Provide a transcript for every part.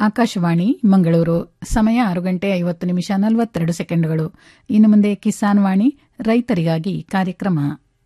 ಆಕಾಶವಾಣಿ ಮಂಗಳೂರು ಸಮಯ ಆರು ಗಂಟೆ ಐವತ್ತು ನಿಮಿಷ ನಲವತ್ತೆರಡು ಸೆಕೆಂಡ್ಗಳು ಇನ್ನು ಮುಂದೆ ಕಿಸಾನ್ ವಾಣಿ ರೈತರಿಗಾಗಿ ಕಾರ್ಯಕ್ರಮ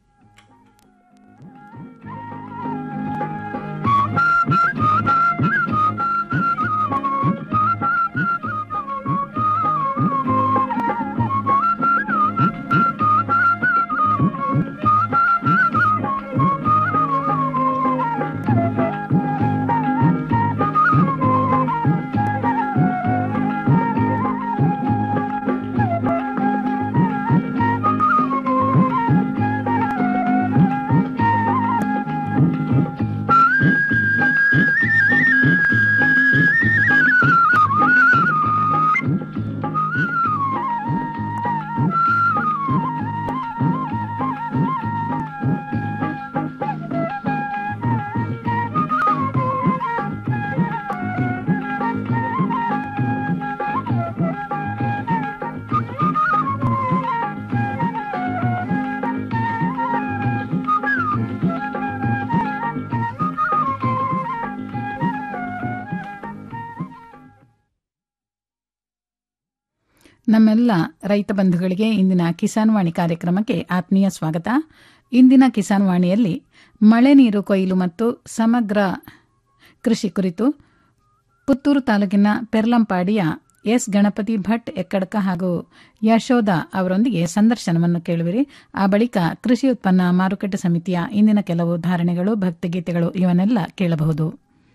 ನಮ್ಮೆಲ್ಲ ರೈತ ಬಂಧುಗಳಿಗೆ ಇಂದಿನ ಕಿಸಾನ್ ವಾಣಿ ಕಾರ್ಯಕ್ರಮಕ್ಕೆ ಆತ್ಮೀಯ ಸ್ವಾಗತ ಇಂದಿನ ಕಿಸಾನ್ ವಾಣಿಯಲ್ಲಿ ಮಳೆ ನೀರು ಕೊಯ್ಲು ಮತ್ತು ಸಮಗ್ರ ಕೃಷಿ ಕುರಿತು ಪುತ್ತೂರು ತಾಲೂಕಿನ ಪೆರ್ಲಂಪಾಡಿಯ ಎಸ್ ಗಣಪತಿ ಭಟ್ ಎಕ್ಕಡಕ ಹಾಗೂ ಯಶೋಧ ಅವರೊಂದಿಗೆ ಸಂದರ್ಶನವನ್ನು ಕೇಳುವಿರಿ ಆ ಬಳಿಕ ಕೃಷಿ ಉತ್ಪನ್ನ ಮಾರುಕಟ್ಟೆ ಸಮಿತಿಯ ಇಂದಿನ ಕೆಲವು ಧಾರಣೆಗಳು ಭಕ್ತಿಗೀತೆಗಳು ಇವನ್ನೆಲ್ಲ ಕೇಳಬಹುದು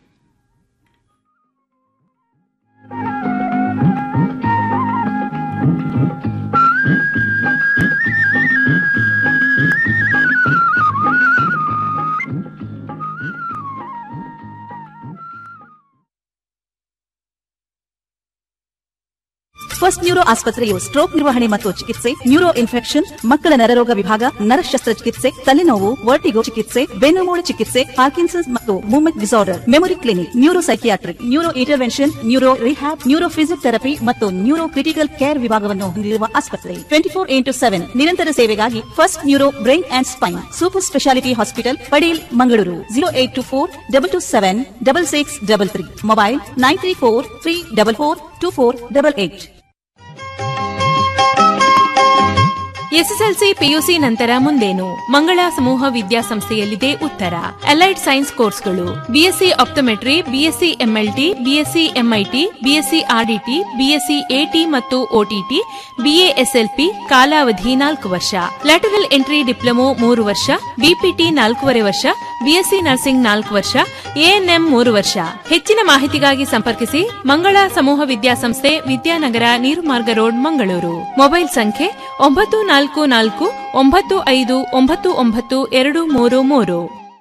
ಫಸ್ಟ್ ನ್ಯೂರೋ ಆಸ್ಪತ್ರೆಯು ಸ್ಟ್ರೋಕ್ ನಿರ್ವಹಣೆ ಮತ್ತು ಚಿಕಿತ್ಸೆ ನ್ಯೂರೋ ಇನ್ಫೆಕ್ಷನ್ ಮಕ್ಕಳ ನರರೋಗ ವಿಭಾಗ ನರ ಶಸ್ತ್ರಚಿಕಿತ್ಸೆ ತಲೆನೋವು ವರ್ಟಿಗೋ ಚಿಕಿತ್ಸೆ ಬೆನ್ನುಮೂಳೆ ಚಿಕಿತ್ಸೆ ಪಾರ್ಕಿನ್ಸನ್ಸ್ ಮತ್ತು movement disorder memory clinic neuro psychiatric neuro intervention neuro rehab neuro physiotherapy ಮತ್ತು ನ್ಯೂರೋ ಕ್ರಿಟಿಕಲ್ ಕೇರ್ ವಿಭಾಗವನ್ನು ಹೊಂದಿರುವ ಆಸ್ಪತ್ರೆ ಟ್ವೆಂಟಿ ಫೋರ್ ಇಂಟು ಸೆವೆನ್ ನಿರಂತರ ಸೇವೆಗಾಗಿ first neuro brain and spine super speciality hospital Padil Mangaluru zero eight two four double two seven double six double three mobile nine three four three double four two four double eight SSLC PUC ನಂತರ ಮುಂದೇನು ಮಂಗಳ ಸಮೂಹ ವಿದ್ಯಾಸಂಸ್ಥೆಯಲ್ಲಿದೆ ಉತ್ತರ allied science ಕೋರ್ಸ್ಗಳು BSc optometry BSc MLT BSc MIT BSc RDT BSc AT ಮತ್ತು OTT BASLP ಕಾಲಾವಧಿ ನಾಲ್ಕು ವರ್ಷ ಲ್ಯಾಟರಲ್ ಎಂಟ್ರಿ ಡಿಪ್ಲೊಮೊ ಮೂರು ವರ್ಷ ಬಿಪಿಟಿ ನಾಲ್ಕೂವರೆ ವರ್ಷ ಬಿಎಸ್ಸಿ ನರ್ಸಿಂಗ್ ನಾಲ್ಕು ವರ್ಷ ಎಎನ್ಎಂ ಮೂರು ವರ್ಷ ಹೆಚ್ಚಿನ ಮಾಹಿತಿಗಾಗಿ ಸಂಪರ್ಕಿಸಿ ಮಂಗಳ ಸಮೂಹ ವಿದ್ಯಾಸಂಸ್ಥೆ ವಿದ್ಯಾನಗರ ನೀರುಮಾರ್ಗ ರೋಡ್ ಮಂಗಳೂರು ಮೊಬೈಲ್ ಸಂಖ್ಯೆ ಒಂಬತ್ತು ನಾಲ್ಕು ನಾಲ್ಕು ಒಂಬತ್ತು ಐದು ಒಂಬತ್ತು ಒಂಬತ್ತು ಎರಡು ಮೂರು ಮೂರು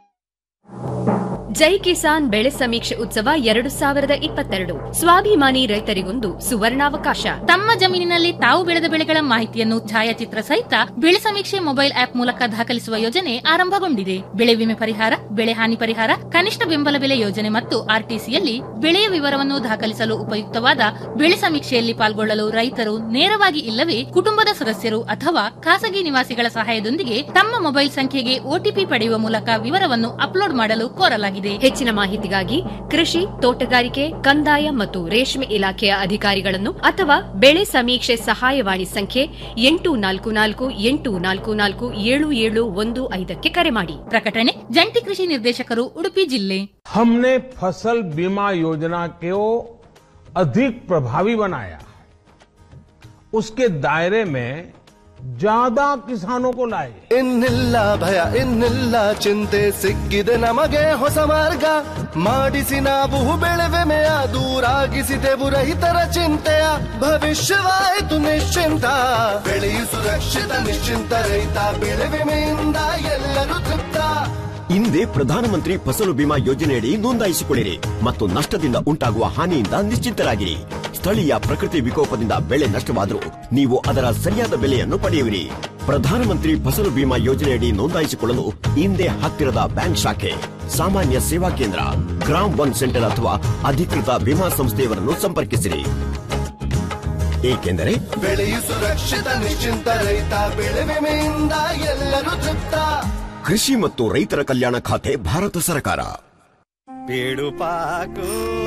ಜೈ ಕಿಸಾನ್ ಬೆಳೆ ಸಮೀಕ್ಷೆ ಉತ್ಸವ ಎರಡು ಸಾವಿರದ ಇಪ್ಪತ್ತೆರಡು ಸ್ವಾಭಿಮಾನಿ ರೈತರಿಗೊಂದು ಸುವರ್ಣಾವಕಾಶ ತಮ್ಮ ಜಮೀನಿನಲ್ಲಿ ತಾವು ಬೆಳೆದ ಬೆಳೆಗಳ ಮಾಹಿತಿಯನ್ನು ಛಾಯಾಚಿತ್ರ ಸಹಿತ ಬೆಳೆ ಸಮೀಕ್ಷೆ ಮೊಬೈಲ್ ಆಪ್ ಮೂಲಕ ದಾಖಲಿಸುವ ಯೋಜನೆ ಆರಂಭಗೊಂಡಿದೆ ಬೆಳೆ ವಿಮೆ ಪರಿಹಾರ ಬೆಳೆ ಹಾನಿ ಪರಿಹಾರ ಕನಿಷ್ಠ ಬೆಂಬಲ ಬೆಲೆ ಯೋಜನೆ ಮತ್ತು ಆರ್ಟಿಸಿಯಲ್ಲಿ ಬೆಳೆಯ ವಿವರವನ್ನು ದಾಖಲಿಸಲು ಉಪಯುಕ್ತವಾದ ಬೆಳೆ ಸಮೀಕ್ಷೆಯಲ್ಲಿ ಪಾಲ್ಗೊಳ್ಳಲು ರೈತರು ನೇರವಾಗಿ ಇಲ್ಲವೇ ಕುಟುಂಬದ ಸದಸ್ಯರು ಅಥವಾ ಖಾಸಗಿ ನಿವಾಸಿಗಳ ಸಹಾಯದೊಂದಿಗೆ ತಮ್ಮ ಮೊಬೈಲ್ ಸಂಖ್ಯೆಗೆ ಒಟಿಪಿ ಪಡೆಯುವ ಮೂಲಕ ವಿವರವನ್ನು ಅಪ್ಲೋಡ್ ಮಾಡಲು ಕೋರಲಾಗಿದೆ ಹೆಚ್ಚಿನ ಮಾಹಿತಿಗಾಗಿ ಕೃಷಿ ತೋಟಗಾರಿಕೆ ಕಂದಾಯ ಮತ್ತು ರೇಷ್ಮೆ ಇಲಾಖೆಯ ಅಧಿಕಾರಿಗಳನ್ನು ಅಥವಾ ಬೆಳೆ ಸಮೀಕ್ಷೆ ಸಹಾಯವಾಣಿ ಸಂಖ್ಯೆ ಎಂಟು ನಾಲ್ಕು ನಾಲ್ಕು ಎಂಟು ನಾಲ್ಕು ನಾಲ್ಕು ಏಳು ಏಳು ಒಂದು ಐದಕ್ಕೆ ಕರೆ ಮಾಡಿ ಪ್ರಕಟಣೆ ಜಂಟಿ ಕೃಷಿ ನಿರ್ದೇಶಕರು ಉಡುಪಿ ಜಿಲ್ಲೆ हमने फसल बीमा योजना को अधिक प्रभावी बनाया उसके दायरे में ज्यादा किसानों को लाए ಇನ್ನಿಲ್ಲ ಭಯ ಇನ್ನಿಲ್ಲ ಚಿಂತೆ ಸಿಕ್ಕಿದೆ ನಮಗೆ ಹೊಸ ಮಾರ್ಗ ಮಾಡಿಸಿ ನಾವು ಬೆಳೆವೆಮೆಯ ದೂರಾಗಿಸಿದೆವು ರೈತರ ಚಿಂತೆಯ ಭವಿಷ್ಯವಾಯಿತು ನಿಶ್ಚಿಂತ ಬೆಳೆಯು ಸುರಕ್ಷಿತ ನಿಶ್ಚಿಂತ ರೈತ ಬೆಳೆ ವಿಮೆಯಿಂದ ಎಲ್ಲರೂ ತೃಪ್ತ ಹಿಂದೆ ಪ್ರಧಾನಮಂತ್ರಿ ಫಸಲು ಬಿಮಾ ಯೋಜನೆಯಡಿ ನೋಂದಾಯಿಸಿಕೊಳ್ಳಿರಿ ಮತ್ತು ನಷ್ಟದಿಂದ ಉಂಟಾಗುವ ಹಾನಿಯಿಂದ ನಿಶ್ಚಿಂತರಾಗಿರಿ ಸ್ಥಳೀಯ ಪ್ರಕೃತಿ ವಿಕೋಪದಿಂದ ಬೆಳೆ ನಷ್ಟವಾದರೂ ನೀವು ಅದರ ಸರಿಯಾದ ಬೆಲೆಯನ್ನು ಪಡೆಯುವಿರಿ ಪ್ರಧಾನಮಂತ್ರಿ ಫಸಲು ಬಿಮಾ ಯೋಜನೆಯಡಿ ನೋಂದಾಯಿಸಿಕೊಳ್ಳಲು ಹಿಂದೆ ಹತ್ತಿರದ ಬ್ಯಾಂಕ್ ಶಾಖೆ ಸಾಮಾನ್ಯ ಸೇವಾ ಕೇಂದ್ರ ಗ್ರಾಮ್ ಒನ್ ಸೆಂಟರ್ ಅಥವಾ ಅಧಿಕೃತ ವಿಮಾ ಸಂಸ್ಥೆಯವರನ್ನು ಸಂಪರ್ಕಿಸಿರಿ ಏಕೆಂದರೆ ಬೆಳೆಯು ಸುರಕ್ಷಿತ ನಿಶ್ಚಿಂತ ರೈತ ಬೆಳೆ ವಿಮೆಯಿಂದ ಎಲ್ಲರೂ ತೃಪ್ತ ಕೃಷಿ ಮತ್ತು ರೈತರ ಕಲ್ಯಾಣ ಖಾತೆ ಭಾರತ ಸರ್ಕಾರ ಪೇಡು ಪಾಕು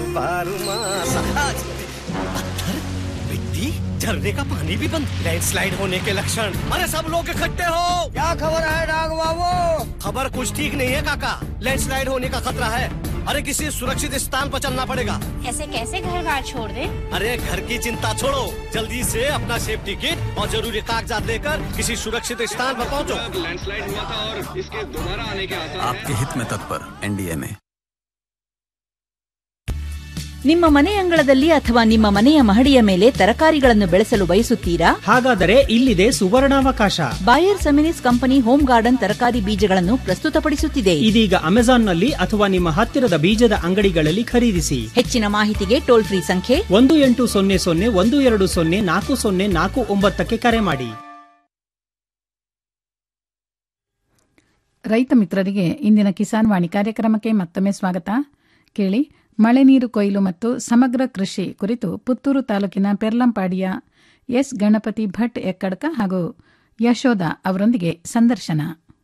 बारूमास पत्थर मिट्टी झरने का पानी भी बंद लैंडस्लाइड होने के लक्षण अरे सब लोग इकट्ठे हो क्या खबर है डाग बाबू खबर कुछ ठीक नहीं है काका लैंडस्लाइड होने का खतरा है अरे किसी सुरक्षित स्थान पर चलना पड़ेगा ऐसे कैसे घर बार छोड़ दे अरे घर की चिंता छोड़ो जल्दी से अपना सेफ्टी किट और जरूरी कागजात लेकर किसी सुरक्षित स्थान पर पहुंचो लैंडस्लाइड हुआ था और इसके दोबारा आने के आसार आपके हित में तत्पर एनडीए में ನಿಮ್ಮ ಮನೆ ಅಂಗಳದಲ್ಲಿ ಅಥವಾ ನಿಮ್ಮ ಮನೆಯ ಮಹಡಿಯ ಮೇಲೆ ತರಕಾರಿಗಳನ್ನು ಬೆಳೆಸಲು ಬಯಸುತ್ತೀರಾ ಹಾಗಾದರೆ ಇಲ್ಲಿದೆ ಸುವರ್ಣಾವಕಾಶ Bayer Seminis company home garden ತರಕಾರಿ ಬೀಜಗಳನ್ನು ಪ್ರಸ್ತುತಪಡಿಸುತ್ತಿದೆ ಇದೀಗ ಅಮೆಜಾನ್ನಲ್ಲಿ ಅಥವಾ ನಿಮ್ಮ ಹತ್ತಿರದ ಬೀಜದ ಅಂಗಡಿಗಳಲ್ಲಿ ಖರೀದಿಸಿ ಹೆಚ್ಚಿನ ಮಾಹಿತಿಗೆ ಟೋಲ್ ಫ್ರೀ ಸಂಖ್ಯೆ ಒಂದು ಎಂಟು ಸೊನ್ನೆ ಸೊನ್ನೆ ಒಂದು ಎರಡು ಸೊನ್ನೆ ನಾಲ್ಕು ಸೊನ್ನೆ ನಾಲ್ಕು ಒಂಬತ್ತಕ್ಕೆ ಕರೆ ಮಾಡಿ ರೈತ ಮಿತ್ರರಿಗೆ ಇಂದಿನ ಕಿಸಾನ್ ವಾಣಿ ಕಾರ್ಯಕ್ರಮಕ್ಕೆ ಮತ್ತೊಮ್ಮೆ ಸ್ವಾಗತ ಕೇಳಿ ಮಳೆ ನೀರು ಕೊಯ್ಲು ಮತ್ತು ಸಮಗ್ರ ಕೃಷಿ ಕುರಿತು ಪುತ್ತೂರು ತಾಲೂಕಿನ ಪೆರ್ಲಂಪಾಡಿಯ ಎಸ್ ಗಣಪತಿ ಭಟ್ ಎಕ್ಕಡ್ಕ ಹಾಗೂ ಯಶೋಧ ಅವರೊಂದಿಗೆ ಸಂದರ್ಶನ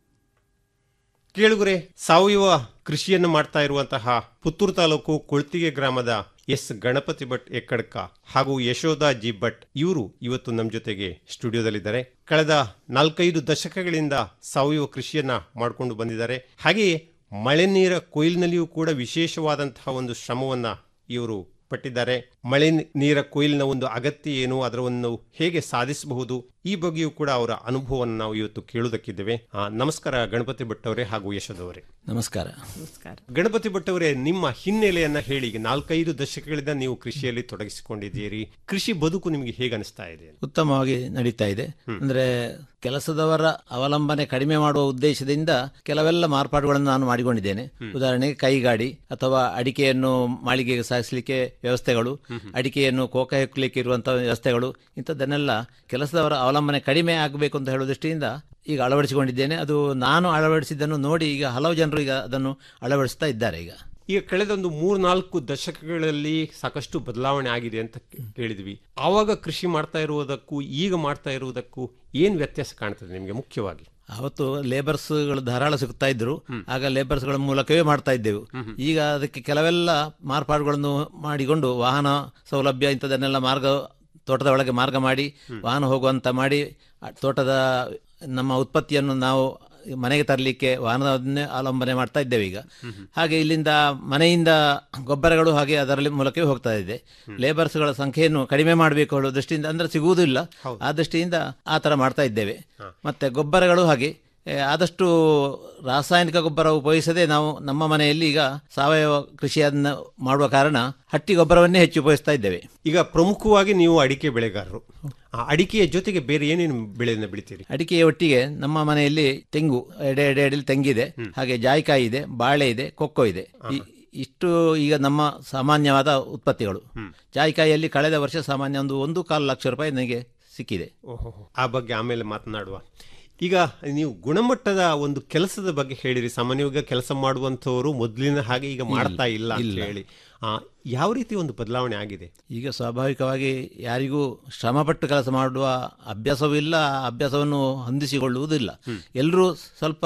ಕೇಳುಗರೆ ಸಾವಯವ ಕೃಷಿಯನ್ನು ಮಾಡ್ತಾ ಇರುವಂತಹ ಪುತ್ತೂರು ತಾಲೂಕು ಕೊಳ್ತಿಗೆ ಗ್ರಾಮದ ಎಸ್ ಗಣಪತಿ ಭಟ್ ಎಕ್ಕಡ್ಕ ಹಾಗೂ ಯಶೋಧ ಜಿ ಭಟ್ ಇವರು ಇವತ್ತು ನಮ್ಮ ಜೊತೆಗೆ ಸ್ಟುಡಿಯೋದಲ್ಲಿದ್ದಾರೆ ಕಳೆದ ನಾಲ್ಕೈದು ದಶಕಗಳಿಂದ ಸಾವಯವ ಕೃಷಿಯನ್ನ ಮಾಡಿಕೊಂಡು ಬಂದಿದ್ದಾರೆ ಹಾಗೆಯೇ ಮಳೆ ನೀರ ಕೊಯ್ಲಿನಲ್ಲಿಯೂ ಕೂಡ ವಿಶೇಷವಾದಂತಹ ಒಂದು ಶ್ರಮವನ್ನ ಇವರು ಪಟ್ಟಿದ್ದಾರೆ ಮಳೆ ನೀರ ಕೊಯ್ಲಿನ ಒಂದು ಅಗತ್ಯ ಏನು ಅದರ ಒಂದು ಹೇಗೆ ಸಾಧಿಸಬಹುದು ಈ ಬಗ್ಗೆಯೂ ಕೂಡ ಅವರ ಅನುಭವವನ್ನು ನಾವು ಇವತ್ತು ಕೇಳುವುದಕ್ಕಿದ್ದೇವೆ ಆ, ನಮಸ್ಕಾರ ಗಣಪತಿ ಭಟ್ ಅವರೇ ಹಾಗೂ ಯಶೋದವರೇ ನಮಸ್ಕಾರ ಗಣಪತಿ ಭಟ್ ಅವರೇ ನಿಮ್ಮ ಹಿನ್ನೆಲೆಯನ್ನ ಹೇಳಿ ಈಗ ನಾಲ್ಕೈದು ದಶಕಗಳಿಂದ ನೀವು ಕೃಷಿಯಲ್ಲಿ ತೊಡಗಿಸಿಕೊಂಡಿದ್ದೀರಿ ಕೃಷಿ ಬದುಕು ನಿಮಗೆ ಹೇಗೆ ಅನಿಸ್ತಾ ಇದೆ ಉತ್ತಮವಾಗಿ ನಡೀತಾ ಇದೆ ಅಂದ್ರೆ ಕೆಲಸದವರ ಅವಲಂಬನೆ ಕಡಿಮೆ ಮಾಡುವ ಉದ್ದೇಶದಿಂದ ಕೆಲವೆಲ್ಲ ಮಾರ್ಪಾಡುಗಳನ್ನು ನಾನು ಮಾಡಿಕೊಂಡಿದ್ದೇನೆ ಉದಾಹರಣೆಗೆ ಕೈಗಾಡಿ ಅಥವಾ ಅಡಿಕೆಯನ್ನು ಮಾಳಿಗೆಗೆ ಸಾಗಿಸಲಿಕ್ಕೆ ವ್ಯವಸ್ಥೆಗಳು ಅಡಿಕೆಯನ್ನು ಕೋಕ ಹೆಕ್ಕಲಿಕ್ಕೆ ಇರುವಂತಹ ವ್ಯವಸ್ಥೆಗಳು ಇಂಥದ್ದನ್ನೆಲ್ಲ ಕೆಲಸದವರ ಅವಲಂಬನೆ ಕಡಿಮೆ ಆಗಬೇಕು ಅಂತ ಹೇಳುವ ದೃಷ್ಟಿಯಿಂದ ಈಗ ಅಳವಡಿಸಿಕೊಂಡಿದ್ದೇನೆ ಅದು ನಾನು ಅಳವಡಿಸಿದ್ದನ್ನು ನೋಡಿ ಈಗ ಹಲವು ಜನರು ಈಗ ಅದನ್ನು ಅಳವಡಿಸ್ತಾ ಇದ್ದಾರೆ ಈಗ ಈಗ ಕಳೆದ ಒಂದು ಮೂರ್ನಾಲ್ಕು ದಶಕಗಳಲ್ಲಿ ಸಾಕಷ್ಟು ಬದಲಾವಣೆ ಆಗಿದೆ ಅಂತ ಹೇಳಿದ್ವಿ ಆವಾಗ ಕೃಷಿ ಮಾಡ್ತಾ ಇರುವುದಕ್ಕೂ ಈಗ ಮಾಡ್ತಾ ಇರುವುದಕ್ಕೂ ಏನ್ ವ್ಯತ್ಯಾಸ ಕಾಣ್ತದೆ ನಿಮಗೆ ಮುಖ್ಯವಾಗಿ ಅವತ್ತು ಲೇಬರ್ಸ್ಗಳು ಧಾರಾಳ ಸಿಗ್ತಾ ಇದ್ರು ಆಗ ಲೇಬರ್ಸ್ಗಳ ಮೂಲಕವೇ ಮಾಡ್ತಾ ಇದ್ದೆವು ಈಗ ಅದಕ್ಕೆ ಕೆಲವೆಲ್ಲ ಮಾರ್ಪಾಡುಗಳನ್ನು ಮಾಡಿಕೊಂಡು ವಾಹನ ಸೌಲಭ್ಯ ಇಂಥದನ್ನೆಲ್ಲ ಮಾರ್ಗ ತೋಟದ ಒಳಗೆ ಮಾರ್ಗ ಮಾಡಿ ವಾಹನ ಹೋಗುವಂತ ಮಾಡಿ ಆ ತೋಟದ ನಮ್ಮ ಉತ್ಪತ್ತಿಯನ್ನು ನಾವು ಮನೆಗೆ ತರಲಿಕ್ಕೆ ವಾಹನವನ್ನೇ ಅವಲಂಬನೆ ಮಾಡ್ತಾ ಇದ್ದೇವೆ ಈಗ ಹಾಗೆ ಇಲ್ಲಿಂದ ಮನೆಯಿಂದ ಗೊಬ್ಬರಗಳು ಹಾಗೆ ಅದರಲ್ಲಿ ಮೂಲಕವೇ ಹೋಗ್ತಾ ಇದೆ ಲೇಬರ್ಸ್ಗಳ ಸಂಖ್ಯೆಯನ್ನು ಕಡಿಮೆ ಮಾಡಬೇಕು ಹೇಳುವ ದೃಷ್ಟಿಯಿಂದ ಅಂದ್ರೆ ಸಿಗುವುದಿಲ್ಲ ಆ ದೃಷ್ಟಿಯಿಂದ ಆ ತರ ಮಾಡ್ತಾ ಇದ್ದೇವೆ ಮತ್ತೆ ಗೊಬ್ಬರಗಳು ಹಾಗೆ ಏ, ಆದಷ್ಟು ರಾಸಾಯನಿಕ ಗೊಬ್ಬರ ಉಪಯೋಗಿಸದೆ ನಾವು ನಮ್ಮ ಮನೆಯಲ್ಲಿ ಈಗ ಸಾವಯವ ಕೃಷಿಯನ್ನು ಮಾಡುವ ಕಾರಣ ಹಟ್ಟಿ ಗೊಬ್ಬರವನ್ನೇ ಹೆಚ್ಚು ಉಪಯೋಗಿಸ್ತಾ ಇದ್ದೇವೆ ಈಗ ಪ್ರಮುಖವಾಗಿ ನೀವು ಅಡಿಕೆ ಬೆಳೆಗಾರರು ಆ ಅಡಿಕೆಯ ಜೊತೆಗೆ ಬೇರೆ ಏನೇನು ಬೆಳೆಯನ್ನು ಬೆಳಿತೀರಿ ಅಡಿಕೆಯ ಒಟ್ಟಿಗೆ ನಮ್ಮ ಮನೆಯಲ್ಲಿ ತೆಂಗು ಎಡೆ ಎಡೆ ಎಡೆಯಲ್ಲಿ ತೆಂಗಿದೆ ಹಾಗೆ ಜಾಯಿಕಾಯಿ ಇದೆ ಬಾಳೆ ಇದೆ ಕೊಕ್ಕೋ ಇದೆ ಈ- ಇಷ್ಟು ಈಗ ನಮ್ಮ ಸಾಮಾನ್ಯವಾದ ಉತ್ಪತ್ತಿಗಳು ಜಾಯಿಕಾಯಿಯಲ್ಲಿ ಕಳೆದ ವರ್ಷ ಸಾಮಾನ್ಯ ಒಂದು ಒಂದು ಕಾಲು ಲಕ್ಷ ರೂಪಾಯಿ ನನಗೆ ಸಿಕ್ಕಿದೆ ಓಹೋ ಆ ಬಗ್ಗೆ ಆಮೇಲೆ ಮಾತನಾಡುವ ಈಗ ನೀವು ಗುಣಮಟ್ಟದ ಒಂದು ಕೆಲಸದ ಬಗ್ಗೆ ಹೇಳಿರಿ ಸಾಮಾನ್ಯವಾಗಿ ಕೆಲಸ ಮಾಡುವಂಥವರು ಮೊದಲಿನ ಹಾಗೆ ಈಗ ಮಾಡ್ತಾ ಇಲ್ಲ ಅಂತ ಇಲ್ಲ. ಹೇಳಿ ಆ, ಯಾವ ರೀತಿ ಒಂದು ಬದಲಾವಣೆ ಆಗಿದೆ ಈಗ ಸ್ವಾಭಾವಿಕವಾಗಿ ಯಾರಿಗೂ ಶ್ರಮಪಟ್ಟು ಕೆಲಸ ಮಾಡುವ ಅಭ್ಯಾಸವೂ ಇಲ್ಲ ಆ ಅಭ್ಯಾಸವನ್ನು ಹೊಂದಿಸಿಕೊಳ್ಳುವುದಿಲ್ಲ ಎಲ್ಲರೂ ಸ್ವಲ್ಪ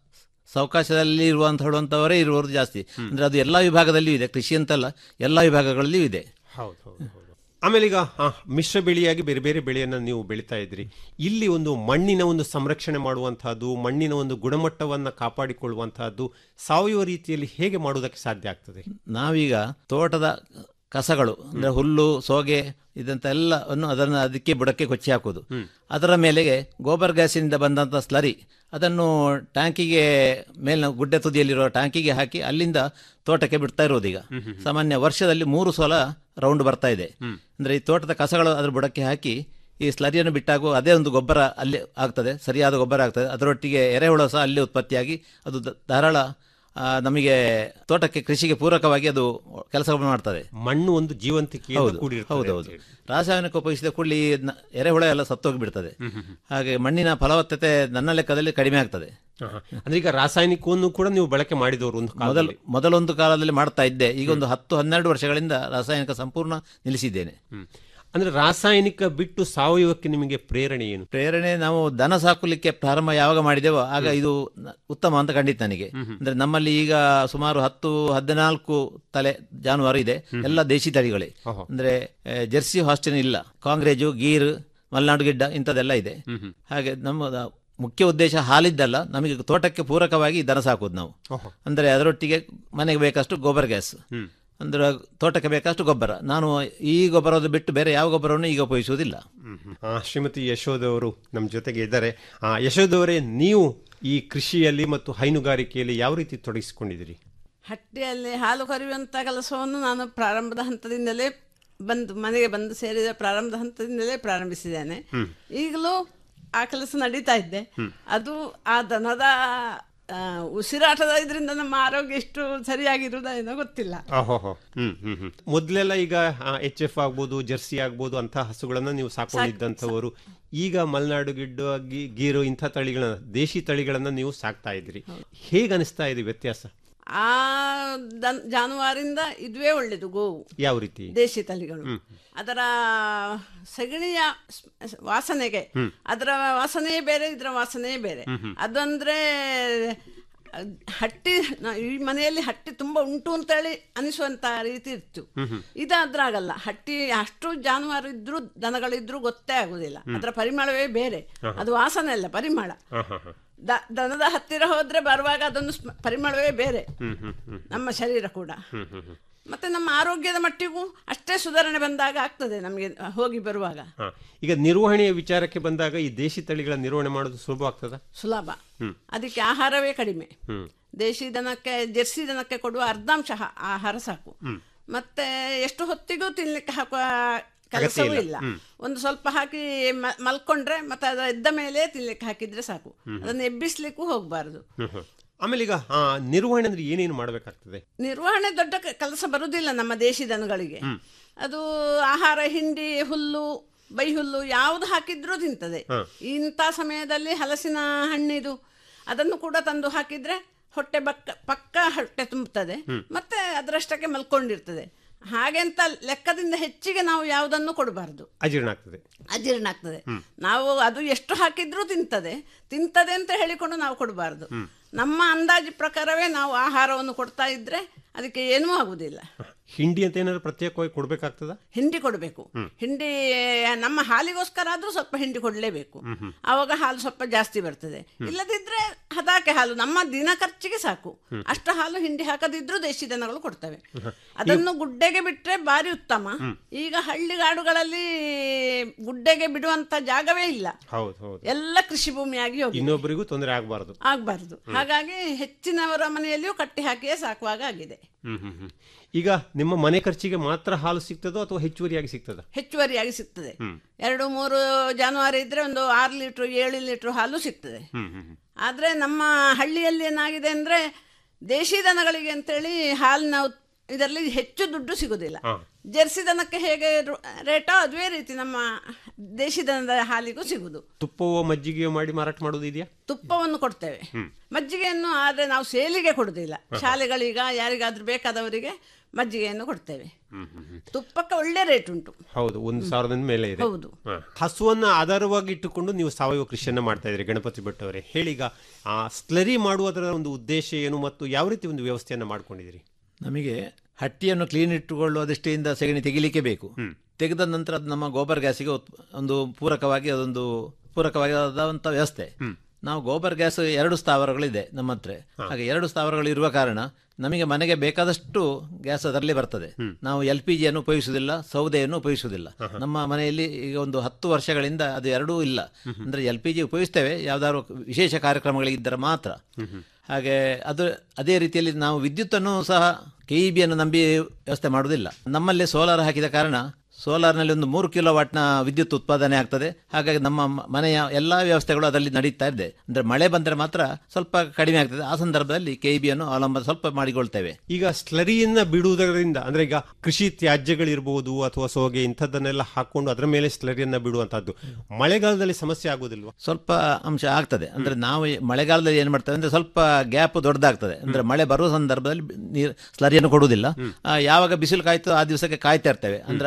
ಸಾವಕಾಶದಲ್ಲಿ ಇರುವಂತ ಹೇಳುವಂಥವರೇ ಇರುವವರು ಜಾಸ್ತಿ ಅಂದ್ರೆ ಅದು ಎಲ್ಲ ವಿಭಾಗದಲ್ಲಿಯೂ ಇದೆ ಕೃಷಿ ಅಂತಲ್ಲ ಎಲ್ಲ ವಿಭಾಗಗಳಲ್ಲಿಯೂ ಇದೆ ಹೌದು ಹೌದು ಹೌದು ಆಮೇಲೆ ಈಗ ಆ, ಮಿಶ್ರ ಬೆಳೆಯಾಗಿ ಬೇರೆ ಬೇರೆ ಬೆಳೆಯನ್ನು ನೀವು ಬೆಳೀತಾ ಇದ್ರಿ ಇಲ್ಲಿ ಒಂದು ಮಣ್ಣಿನ ಒಂದು ಸಂರಕ್ಷಣೆ ಮಾಡುವಂತಹದ್ದು ಮಣ್ಣಿನ ಒಂದು ಗುಣಮಟ್ಟವನ್ನು ಕಾಪಾಡಿಕೊಳ್ಳುವಂತಹದ್ದು ಸಾವಯವ ರೀತಿಯಲ್ಲಿ ಹೇಗೆ ಮಾಡುವುದಕ್ಕೆ ಸಾಧ್ಯ ಆಗ್ತದೆ ನಾವೀಗ ತೋಟದ ಕಸಗಳು ಅಂದ್ರೆ ಹುಲ್ಲು ಸೋಗೆ ಇದಂತ ಎಲ್ಲವನ್ನು ಅದನ್ನು ಅದಕ್ಕೆ ಬುಡಕ್ಕೆ ಕೊಚ್ಚಿ ಹಾಕುವುದು ಅದರ ಮೇಲೆಗೆ ಗೋಬರ್ ಗ್ಯಾಸಿನಿಂದ ಬಂದಂತ ಸ್ಲರಿ ಅದನ್ನು ಟ್ಯಾಂಕಿಗೆ ಮೇಲಿನ ಗುಡ್ಡೆ ತುದಿಯಲ್ಲಿರುವ ಟ್ಯಾಂಕಿಗೆ ಹಾಕಿ ಅಲ್ಲಿಂದ ತೋಟಕ್ಕೆ ಬಿಡ್ತಾ ಇರೋದು ಈಗ ಸಾಮಾನ್ಯ ವರ್ಷದಲ್ಲಿ ಮೂರು ಸಲ ರೌಂಡ್ ಬರ್ತಾ ಇದೆ ಅಂದ್ರೆ ಈ ತೋಟದ ಕಸಗಳು ಅದ್ರ ಬುಡಕ್ಕೆ ಹಾಕಿ ಈ ಸ್ಲರಿಯನ್ನು ಬಿಟ್ಟಾಗ ಅದೇ ಒಂದು ಗೊಬ್ಬರ ಅಲ್ಲಿ ಆಗ್ತದೆ ಸರಿಯಾದ ಗೊಬ್ಬರ ಆಗ್ತದೆ ಅದರೊಟ್ಟಿಗೆ ಎರೆಹುಳ ಸಹ ಅಲ್ಲಿ ಉತ್ಪತ್ತಿಯಾಗಿ ಅದು ದ- ಧಾರಾಳ ಆ, ನಮಗೆ ತೋಟಕ್ಕೆ ಕೃಷಿಗೆ ಪೂರಕವಾಗಿ ಅದು ಕೆಲಸ ಮಾಡ್ತದೆ ಮಣ್ಣು ಒಂದು ಜೀವಂತಿಕೆಯಿಂದ ಹೌದು ಕೂಡಿರ್ತದೆ ಹೌದು ಅಂತ ಹೌದು ರಾಸಾಯನಿಕ ಉಪಯೋಗಿಸಿದ ಕೂಡಲೇ ಈ ನ- ಎರೆಹುಳ ಎಲ್ಲ ಸತ್ತೋಗಿ ಬಿಡ್ತದೆ ಹಾಗೆ ಮಣ್ಣಿನ ಫಲವತ್ತತೆ ನನ್ನ ಲೆಕ್ಕದಲ್ಲಿ ಕಡಿಮೆ ಆಗ್ತದೆ ಆಹಾ. ಅಂದ್ರೆ ಈಗ ರಾಸಾಯನಿಕವನ್ನು ಕೂಡ ನೀವು ಬಳಕೆ ಮಾಡಿದವರು ಒಂದು ಮೊದಲು ಕಾಲದಲ್ಲಿ ಮೊದಲೊಂದು ಕಾಲದಲ್ಲಿ ಮಾಡ್ತಾ ಇದ್ದೆ ಈಗ ಒಂದು ಹತ್ತು ಹನ್ನೆರಡು ವರ್ಷಗಳಿಂದ ರಾಸಾಯನಿಕ ಸಂಪೂರ್ಣ ನಿಲ್ಲಿಸಿದ್ದೇನೆ ಹ್ಮ್. ಅಂದ್ರೆ ರಾಸಾಯನಿಕ ಬಿಟ್ಟು ಸಾವಯವಕ್ಕೆ ನಿಮಗೆ ಪ್ರೇರಣೆ ಏನು ಪ್ರೇರಣೆ ನಾವು ದನ ಸಾಕಲಿಕ್ಕೆ ಪ್ರಾರಂಭ ಯಾವಾಗ ಮಾಡಿದೆವೋ ಆಗ ಇದು ನ- ಉತ್ತಮ ಅಂತ ಖಂಡಿತ ನನಗೆ ಅಂದ್ರೆ ನಮ್ಮಲ್ಲಿ ಈಗ ಸುಮಾರು ಹತ್ತು ಹದಿನಾಲ್ಕು ತಲೆ ಜಾನುವಾರು ಇದೆ ಎಲ್ಲ ದೇಶಿ ತಳಿಗಳೇ ಓಹೋ. ಅಂದ್ರೆ ಆ, ಜೆರ್ಸಿ ಹಾಸ್ಟಿನ್ ಇಲ್ಲ ಕಾಂಗ್ರೇಜು ಗೀರ್ ಮಲೆನಾಡು ಗಿಡ್ಡ ಇಂಥದ್ದೆಲ್ಲ ಇದೆ ಹಾಗೆ ನಮ್ಮ ಮುಖ್ಯ ಉದ್ದೇಶ ಹಾಲಿದ್ದಲ್ಲ ನಮಗೆ ತೋಟಕ್ಕೆ ಪೂರಕವಾಗಿ ದನ ಸಾಕುದು ನಾವು ಓಹೋ. ಅಂದ್ರೆ ಅದರೊಟ್ಟಿಗೆ ಮನೆಗೆ ಬೇಕಷ್ಟು ಗೊಬ್ಬರ ಗ್ಯಾಸ್ ಅಂದ್ರೆ ತೋಟಕ್ಕೆ ಬೇಕಷ್ಟು ಗೊಬ್ಬರ ನಾನು ಈ ಗೊಬ್ಬರದ ಬಿಟ್ಟು ಬೇರೆ ಯಾವ ಗೊಬ್ಬರವನ್ನು ಈಗ ಉಪಯೋಗಿಸುವುದಿಲ್ಲ ಆ, ಶ್ರೀಮತಿ ಯಶೋದವರು ನಮ್ಮ ಜೊತೆಗೆ ಇದ್ದಾರೆ ಆ, ಯಶೋದವರೇ ನೀವು ಈ ಕೃಷಿಯಲ್ಲಿ ಮತ್ತು ಹೈನುಗಾರಿಕೆಯಲ್ಲಿ ಯಾವ ರೀತಿ ತೊಡಗಿಸಿಕೊಂಡಿದ್ದೀರಿ ಹಟ್ಟಿಯಲ್ಲಿ ಹಾಲು ಕರೆಯುವಂಥ ಕೆಲಸವನ್ನು ನಾನು ಪ್ರಾರಂಭದ ಹಂತದಿಂದಲೇ ಬಂದು ಮನೆಗೆ ಬಂದು ಸೇರಿದ ಪ್ರಾರಂಭದ ಹಂತದಿಂದಲೇ ಪ್ರಾರಂಭಿಸಿದ್ದೇನೆ ಈಗಲೂ ಆ ಕೆಲಸ ನಡೀತಾ ಇದ್ದೆ ಅದು ಆ ದನದ ಆ, ಉಸಿರಾಟದ ಇದರಿಂದ ನಮ್ಮ ಆರೋಗ್ಯ ಎಷ್ಟು ಸರಿಯಾಗಿರುವುದೋ ಏನೋ ಗೊತ್ತಿಲ್ಲ ಓಹೋ ಹ್ಮ್ ಹ್ಮ್ ಹ್ಮ್ ಮೊದ್ಲೆಲ್ಲ ಈಗ ಎಚ್ ಎಫ್ ಆಗ್ಬೋದು ಜರ್ಸಿ ಆಗ್ಬೋದು ಅಂತ ಹಸುಗಳನ್ನ ನೀವು ಸಾಕೊಂಡಿದ್ದಂಥವರು ಈಗ ಮಲೆನಾಡು ಗಿಡ್ಡು ಗಿ- ಗೀರು ಇಂಥ ತಳಿಗಳನ್ನ ದೇಶಿ ತಳಿಗಳನ್ನ ನೀವು ಸಾಕ್ತಾ ಇದ್ರಿ ಹೇಗೆ ಅನಿಸ್ತಾ ಇದೆ ವ್ಯತ್ಯಾಸ ಆ ದನ್ ಜಾನುವಾರಿಂದ ಇದುವೇ ಒಳ್ಳೆಯದು ಗೋವು ಯಾವ ರೀತಿ ದೇಶಿ ತಳಿಗಳು ಹ್ಮ್. ಅದರ ಸಗಣಿಯ ಸ್- ವಾಸನೆಗೆ ಹ್ಮ್. ಅದರ ವಾಸನೆಯೇ ಬೇರೆ ಇದರ ವಾಸನೆಯೇ ಬೇರೆ ಹ್ಮ್ ಹ್ಮ್. ಅದಂದ್ರೆ ಅಹ್, ಹಟ್ಟಿ ನ- ಈ ಮನೆಯಲ್ಲಿ ಹಟ್ಟಿ ತುಂಬಾ ಉಂಟು ಅಂತೇಳಿ ಅನಿಸುವಂತ ರೀತಿ ಇತ್ತು ಹ್ಮ್ ಹ್ಮ್. ಇದು ಅದ್ರಾಗಲ್ಲ ಹಟ್ಟಿ ಅಷ್ಟು ಜಾನುವಾರು ಇದ್ರೂ ದನಗಳಿದ್ರೂ ಗೊತ್ತೇ ಆಗುದಿಲ್ಲ ಹ್ಮ್. ಅದರ ಪರಿಮಳವೇ ಬೇರೆ ಹ ಹ. ಅದು ವಾಸನೆ ಅಲ್ಲ ಪರಿಮಳ ಹ ಹ ಹ. ದ- ದನದ ಹತ್ತಿರ ಹೋದ್ರೆ ಬರುವಾಗ ಅದೊಂದು ಸ್ಮ- ಪರಿಮಳವೇ ಬೇರೆ ಹ್ಮ್ ಹ್ಮ್ ಹ್ಮ್ ನಮ್ಮ ಶರೀರ ಕೂಡ ಹ್ಮ್ ಹ್ಮ್ ಹ್ಮ್ ಮತ್ತೆ ನಮ್ಮ ಆರೋಗ್ಯದ ಮಟ್ಟಿಗೂ ಅಷ್ಟೇ ಸುಧಾರಣೆ ಬಂದಾಗ ಆಗ್ತದೆ ನಮಗೆ ಹೋಗಿ ಬರುವಾಗ ಹಾ. ಈಗ ನಿರ್ವಹಣೆಯ ವಿಚಾರಕ್ಕೆ ಬಂದಾಗ ಈ ದೇಶಿ ತಳಿಗಳ ನಿರ್ವಹಣೆ ಮಾಡೋದು ಸುಲಭ ಆಗ್ತದ ಸುಲಭ ಹ್ಮ್ ಅದಕ್ಕೆ ಆಹಾರವೇ ಕಡಿಮೆ ಹ್ಮ್ ದೇಶಿ ದನಕ್ಕೆ ಜೆರ್ಸಿ ದನಕ್ಕೆ ಕೊಡುವ ಅರ್ಧಾಂಶ ಹ- ಆಹಾರ ಸಾಕು ಹ್ಮ್ ಮತ್ತೆ ಎಷ್ಟು ಹೊತ್ತಿಗೂ ತಿನ್ಲಿಕ್ಕೆ ಹಾಕುವ ಅಗತ್ಯ ಕೆಲಸವೂ ಇಲ್ಲ. ಇಲ್ಲ ಹ್ಮ್. ಒಂದು ಸ್ವಲ್ಪ ಹಾಕಿ ಮ- ಮಲ್ಕೊಂಡ್ರೆ ಮತ್ತೆ ಅದರ ಎದ್ದ ಮೇಲೆ ತಿನ್ಲಿಕ್ಕೆ ಹಾಕಿದ್ರೆ ಸಾಕು ಹ್ಮ್. ಅದನ್ನು ಎಬ್ಬಿಸ್ಲಿಕ್ಕೂ ಹೋಗಬಾರದು ಹ್ಮ್ ಹ್ಮ್. ಆಮೇಲೆ ಈಗ ಆ, ನಿರ್ವಹಣೆ ಅಂದ್ರೆ ಏನೇನು ಮಾಡಬೇಕಾಗ್ತದೆ ನಿರ್ವಹಣೆ ದೊಡ್ಡ ಕ- ಕೆಲಸ ಬರುವುದಿಲ್ಲ ನಮ್ಮ ದೇಶಿ ದನಗಳಿಗೆ ಹ್ಮ್. ಅದು ಆಹಾರ ಹಿಂಡಿ ಹುಲ್ಲು ಬೈ ಹುಲ್ಲು ಯಾವುದು ಹಾಕಿದ್ರೂ ತಿಂತದೆ ಹ. ಇಂಥ ಸಮಯದಲ್ಲಿ ಹಲಸಿನ ಹಣ್ಣಿದು ಅದನ್ನು ಕೂಡ ತಂದು ಹಾಕಿದ್ರೆ ಹೊಟ್ಟೆ ಬಕ್ಕ ಪಕ್ಕ ಹೊಟ್ಟೆ ತುಂಬುತ್ತದೆ ಹ್ಮ್. ಮತ್ತೆ ಅದರಷ್ಟಕ್ಕೆ ಮಲ್ಕೊಂಡಿರ್ತದೆ ಹಾಗೆಂತ ಲೆಕ್ಕದಿಂದ ಹೆಚ್ಚಿಗೆ ನಾವು ಯಾವುದನ್ನು ಕೊಡಬಾರ್ದು ಅಜೀರ್ಣ ಆಗ್ತದೆ ಅಜೀರ್ಣ ಆಗ್ತದೆ ಹ್ಮ್. ನಾವು ಅದು ಎಷ್ಟು ಹಾಕಿದ್ರೂ ತಿಂತದೆ ತಿಂತದೆ ಅಂತ ಹೇಳಿಕೊಂಡು ನಾವು ಕೊಡಬಾರ್ದು ಹ್ಮ್. ನಮ್ಮ ಅಂದಾಜು ಪ್ರಕಾರವೇ ನಾವು ಆಹಾರವನ್ನು ಕೊಡ್ತಾ ಇದ್ರೆ ಅದಕ್ಕೆ ಏನೂ ಆಗುದಿಲ್ಲ ಹಿಂಡಿ ಅಂತ ಏನಾದ್ರು ಪ್ರತ್ಯೇಕವಾಗಿ ಕೊಡ್ಬೇಕಾಗ್ತದ ಹಿಂಡಿ ಕೊಡಬೇಕು ಹ್ಮ್. ಹಿಂಡಿ ನಮ್ಮ ಹಾಲಿಗೋಸ್ಕರ ಆದ್ರೂ ಸ್ವಲ್ಪ ಹಿಂಡಿ ಕೊಡಲೇಬೇಕು ಹ್ಮ್ ಹ್ಮ್. ಆವಾಗ ಹಾಲು ಸ್ವಲ್ಪ ಜಾಸ್ತಿ ಬರ್ತದೆ ಇಲ್ಲದಿದ್ರೆ ಹದಾಕೆ ಹಾಲು ನಮ್ಮ ದಿನ ಖರ್ಚಿಗೆ ಸಾಕು ಹ್ಮ್. ಅಷ್ಟು ಹಾಲು ಹಿಂಡಿ ಹಾಕದಿದ್ರೂ ದೇಶಿ ದನಗಳು ಕೊಡ್ತವೆ ಹ. ಅದನ್ನು ಗುಡ್ಡೆಗೆ ಬಿಟ್ರೆ ಬಾರಿ ಉತ್ತಮ ಹ್ಮ್. ಈಗ ಹಳ್ಳಿಗಾಡುಗಳಲ್ಲಿ ಗುಡ್ಡೆಗೆ ಬಿಡುವಂತ ಜಾಗವೇ ಇಲ್ಲ ಹೌದು ಹೌದು ಎಲ್ಲ ಕೃಷಿ ಭೂಮಿಯಾಗಿ ಹೋಗಿ ಇನ್ನೊಬ್ಬರಿಗೂ ತೊಂದರೆ ಆಗಬಾರದು ಆಗ್ಬಾರ್ದು ಹಾಗಾಗಿ ಹೆಚ್ಚಿನವರ ಮನೆಯಲ್ಲಿಯೂ ಕಟ್ಟಿ ಹಾಕಿಯೇ ಸಾಕುವಾಗ ಆಗಿದೆ ಹ್ಮ್ ಹ್ಮ್ ಹ್ಮ್. ಈಗ ನಿಮ್ಮ ಮನೆ ಖರ್ಚಿಗೆ ಮಾತ್ರ ಹಾಲು ಸಿಗ್ತದೋ ಅಥವಾ ಹೆಚ್ಚುವರಿಯಾಗಿ ಸಿಗ್ತದ ಹೆಚ್ಚುವರಿಯಾಗಿ ಸಿಗ್ತದೆ ಹ್ಮ್ ಎರಡು ಮೂರು ಜಾನುವಾರು ಇದ್ರೆ ಒಂದು ಆರು ಲೀಟ್ರ್ ಏಳು ಲೀಟ್ರ್ ಹಾಲು ಸಿಗ್ತದೆ ಹ್ಮ್ ಹ್ಮ್ ಹ್ಮ್. ಆದರೆ ನಮ್ಮ ಹಳ್ಳಿಯಲ್ಲಿ ಏನಾಗಿದೆ ಅಂದರೆ ದೇಶಿ ದನಗಳಿಗೆ ಅಂತೇಳಿ ಹಾಲಿನ ಉತ್- ಇದರಲ್ಲಿ ಹೆಚ್ಚು ದುಡ್ಡು ಸಿಗುದಿಲ್ಲ ಹಾ. ಜೆರ್ಸಿ ದನಕ್ಕೆ ಹೇಗೆ ರು- ರೇಟೋ ಅದುವೇ ರೀತಿ ನಮ್ಮ ದೇಶಿ ದನದ ಹಾಲಿಗೂ ಸಿಗುದು ತುಪ್ಪವೋ ಮಜ್ಜಿಗೆಯೋ ಮಾಡಿ ಮಾರಾಟ ಮಾಡೋದು ಇದೆಯಾ ತುಪ್ಪವನ್ನು ಕೊಡ್ತೇವೆ ಹ್ಮ್ ಮಜ್ಜಿಗೆಯನ್ನು ಆದರೆ ನಾವು ಸೇಲಿಗೆ ಕೊಡುದಿಲ್ಲ ಶಾಲೆಗಳೀಗ ಯಾರಿಗಾದ್ರೂ ಬೇಕಾದವರಿಗೆ ಮಜ್ಜಿಗೆಯನ್ನು ಕೊಡ್ತೇವೆ ಹ್ಮ್ ಹ್ಮ್ ಹ್ಮ್. ತುಪ್ಪಕ್ಕೆ ಒಳ್ಳೆ ರೇಟ್ ಉಂಟು ಹೌದು ಒಂದು ಸಾವಿರದ ಮೇಲೆ ಇದೆ ಹೌದು. ಹ. ಹಸುವನ್ನ ಆಧಾರವಾಗಿ ಇಟ್ಟುಕೊಂಡು ನೀವು ಸಾವಯವ ಕೃಷಿಯನ್ನ ಮಾಡ್ತಾ ಇದ್ರಿ ಗಣಪತಿ ಭಟ್ ಅವರೇ ಹೇಳೀಗ ಆ ಸ್ಲರಿ ಮಾಡುವುದರ ಒಂದು ಉದ್ದೇಶ ಏನು ಮತ್ತು ಯಾವ ರೀತಿ ಒಂದು ವ್ಯವಸ್ಥೆಯನ್ನ ಮಾಡ್ಕೊಂಡಿದ್ದೀರಿ ನಮಗೆ ಹಟ್ಟಿಯನ್ನು ಕ್ಲೀನ್ ಇಟ್ಟುಕೊಳ್ಳುವ ದೃಷ್ಟಿಯಿಂದ ಸೆಗಣಿ ತೆಗಿಲಿಕ್ಕೆ ಬೇಕು ತೆಗೆದ ನಂತರ ಅದು ನಮ್ಮ ಗೋಬರ್ ಗ್ಯಾಸಿಗೆ ಉತ್- ಒಂದು ಪೂರಕವಾಗಿ ಅದೊಂದು ಪೂರಕವಾದಂಥ ವ್ಯವಸ್ಥೆ ನಾವು ಗೋಬರ್ ಗ್ಯಾಸ್ ಎರಡು ಸ್ಥಾವರಗಳಿದೆ ನಮ್ಮ ಹತ್ರ ಹಾಗೆ ಎರಡು ಸ್ಥಾವರಗಳು ಇರುವ ಕಾರಣ ನಮಗೆ ಮನೆಗೆ ಬೇಕಾದಷ್ಟು ಗ್ಯಾಸ್ ಅದರಲ್ಲಿ ಬರ್ತದೆ ನಾವು ಎಲ್ ಪಿ ಜಿಯನ್ನು ಉಪಯೋಗಿಸುವುದಿಲ್ಲ ಸೌದೆಯನ್ನು ಉಪಯೋಗಿಸುವುದಿಲ್ಲ ನಮ್ಮ ಮನೆಯಲ್ಲಿ ಈಗ ಒಂದು ಹತ್ತು ವರ್ಷಗಳಿಂದ ಅದು ಎರಡೂ ಇಲ್ಲ ಅಂದ್ರೆ ಎಲ್ ಪಿ ಜಿ ಉಪಯೋಗಿಸ್ತೇವೆ ಯಾವ್ದಾದ್ರು ವಿಶೇಷ ಕಾರ್ಯಕ್ರಮಗಳಿದ್ದರೆ ಮಾತ್ರ ಹಾಗೆ ಅದು ಅದೇ ರೀತಿಯಲ್ಲಿ ನಾವು ವಿದ್ಯುತ್ತನ್ನು ಸಹ ಕೆ ಇ ಬಿಯನ್ನು ನಂಬಿ ವ್ಯವಸ್ಥೆ ಮಾಡುವುದಿಲ್ಲ ನಮ್ಮಲ್ಲಿ ಸೋಲಾರ್ ಹಾಕಿದ ಕಾರಣ ಸೋಲಾರ್ನಲ್ಲಿ ಒಂದು ಮೂರು ಕಿಲೋ ವಾಟ್ನ ವಿದ್ಯುತ್ ಉತ್ಪಾದನೆ ಆಗ್ತದೆ ಹಾಗಾಗಿ ನಮ್ಮ ಮ- ಮನೆಯ ಎಲ್ಲ ವ್ಯವಸ್ಥೆಗಳು ಅದರಲ್ಲಿ ನಡೀತಾ ಇದೆ ಅಂದರೆ ಮಳೆ ಬಂದರೆ ಮಾತ್ರ ಸ್ವಲ್ಪ ಕಡಿಮೆ ಆಗ್ತದೆ ಆ ಸಂದರ್ಭದಲ್ಲಿ ಕೆ ಇ ಬಿಯನ್ನು ಅವಲಂಬನೆ ಸ್ವಲ್ಪ ಮಾಡಿಕೊಳ್ತೇವೆ ಈಗ ಸ್ಲರಿಯನ್ನ ಬಿಡುವುದರಿಂದ ಅಂದ್ರೆ ಈಗ ಕೃಷಿ ತ್ಯಾಜ್ಯಗಳಿರ್ಬೋದು ಅಥವಾ ಸೋಗೆ ಇಂಥದ್ದನ್ನೆಲ್ಲ ಹಾಕೊಂಡು ಅದರ ಮೇಲೆ ಸ್ಲರಿಯನ್ನ ಬಿಡುವಂತಹದ್ದು ಮಳೆಗಾಲದಲ್ಲಿ ಸಮಸ್ಯೆ ಆಗೋದಿಲ್ವಾ ಸ್ವಲ್ಪ ಅಂಶ ಆಗ್ತದೆ ಅಂದ್ರೆ ನಾವು ಈ ಮಳೆಗಾಲದಲ್ಲಿ ಏನು ಮಾಡ್ತೇವೆ ಅಂದ್ರೆ ಸ್ವಲ್ಪ ಗ್ಯಾಪ್ ದೊಡ್ಡದಾಗ್ತದೆ ಅಂದ್ರೆ ಮಳೆ ಬರುವ ಸಂದರ್ಭದಲ್ಲಿ ನೀರು ಸ್ಲರಿಯನ್ನು ಕೊಡುವುದಿಲ್ಲ ಆ, ಯಾವಾಗ ಬಿಸಿಲು ಕಾಯ್ತು ಆ ದಿವಸಕ್ಕೆ ಕಾಯ್ತಾ ಇರ್ತೇವೆ ಅಂದ್ರೆ ಅಷ್ಟು ದಿವಸ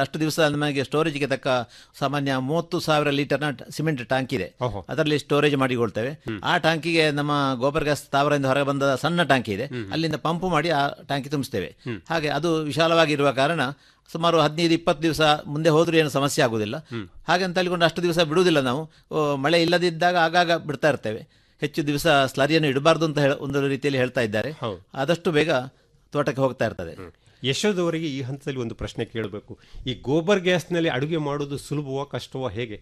ನಮಗೆ ಸ್ಟೋರೇಜ್ಗೆ ತಕ್ಕ ಸಾಮಾನ್ಯ ಮೂವತ್ತು ಸಾವಿರ ಲೀಟರ್ನ ಟ- ಸಿಮೆಂಟ್ ಟ್ಯಾಂಕ್ ಇದೆ ಓಹೋ. ಅದರಲ್ಲಿ ಸ್ಟೋರೇಜ್ ಮಾಡಿಕೊಳ್ತೇವೆ ಆ ಟ್ಯಾಂಕಿಗೆ ನಮ್ಮ ಗೋಬರ್ ಗ್ಯಾಸ್ ಸ್ಥಾವರದಿಂದ ಹೊರಗೆ ಬಂದ ಸಣ್ಣ ಟ್ಯಾಂಕಿ ಇದೆ ಅಲ್ಲಿಂದ ಪಂಪ್ ಮಾಡಿ ಆ ಟ್ಯಾಂಕಿ ತುಂಬಿಸ್ತೇವೆ ಹಾಗೆ ಅದು ವಿಶಾಲವಾಗಿರುವ ಕಾರಣ ಸುಮಾರು ಹದಿನೈದು ಇಪ್ಪತ್ತು ದಿವಸ ಮುಂದೆ ಹೋದ್ರೂ ಏನು ಸಮಸ್ಯೆ ಆಗುದಿಲ್ಲ ಹಾಗೆ ಅಂತ ಹೇಳಿಕೊಂಡು ಅಷ್ಟು ದಿವಸ ಬಿಡುವುದಿಲ್ಲ ನಾವು ಓ, ಮಳೆ ಇಲ್ಲದಿದ್ದಾಗ ಆಗಾಗ ಬಿಡ್ತಾ ಇರ್ತೇವೆ ಹೆಚ್ಚು ದಿವಸ ಸ್ಲರಿಯನ್ನು ಇಡಬಾರ್ದು ಅಂತ ಹೇಳ ಒಂದು ರೀತಿಯಲ್ಲಿ ಹೇಳ್ತಾ ಇದ್ದಾರೆ ಆದಷ್ಟು ಬೇಗ ತೋಟಕ್ಕೆ ಹೋಗ್ತಾ ಇರ್ತದೆ ಯಶೋದವರಿಗೆ ಈ ಹಂತದಲ್ಲಿ ಒಂದು ಪ್ರಶ್ನೆ ಕೇಳಬೇಕು ಈ ಗೋಬರ್ ಗ್ಯಾಸ್ನಲ್ಲಿ ಅಡುಗೆ ಮಾಡೋದು ಸುಲಭವೋ ಕಷ್ಟವೋ ಹೇಗೆ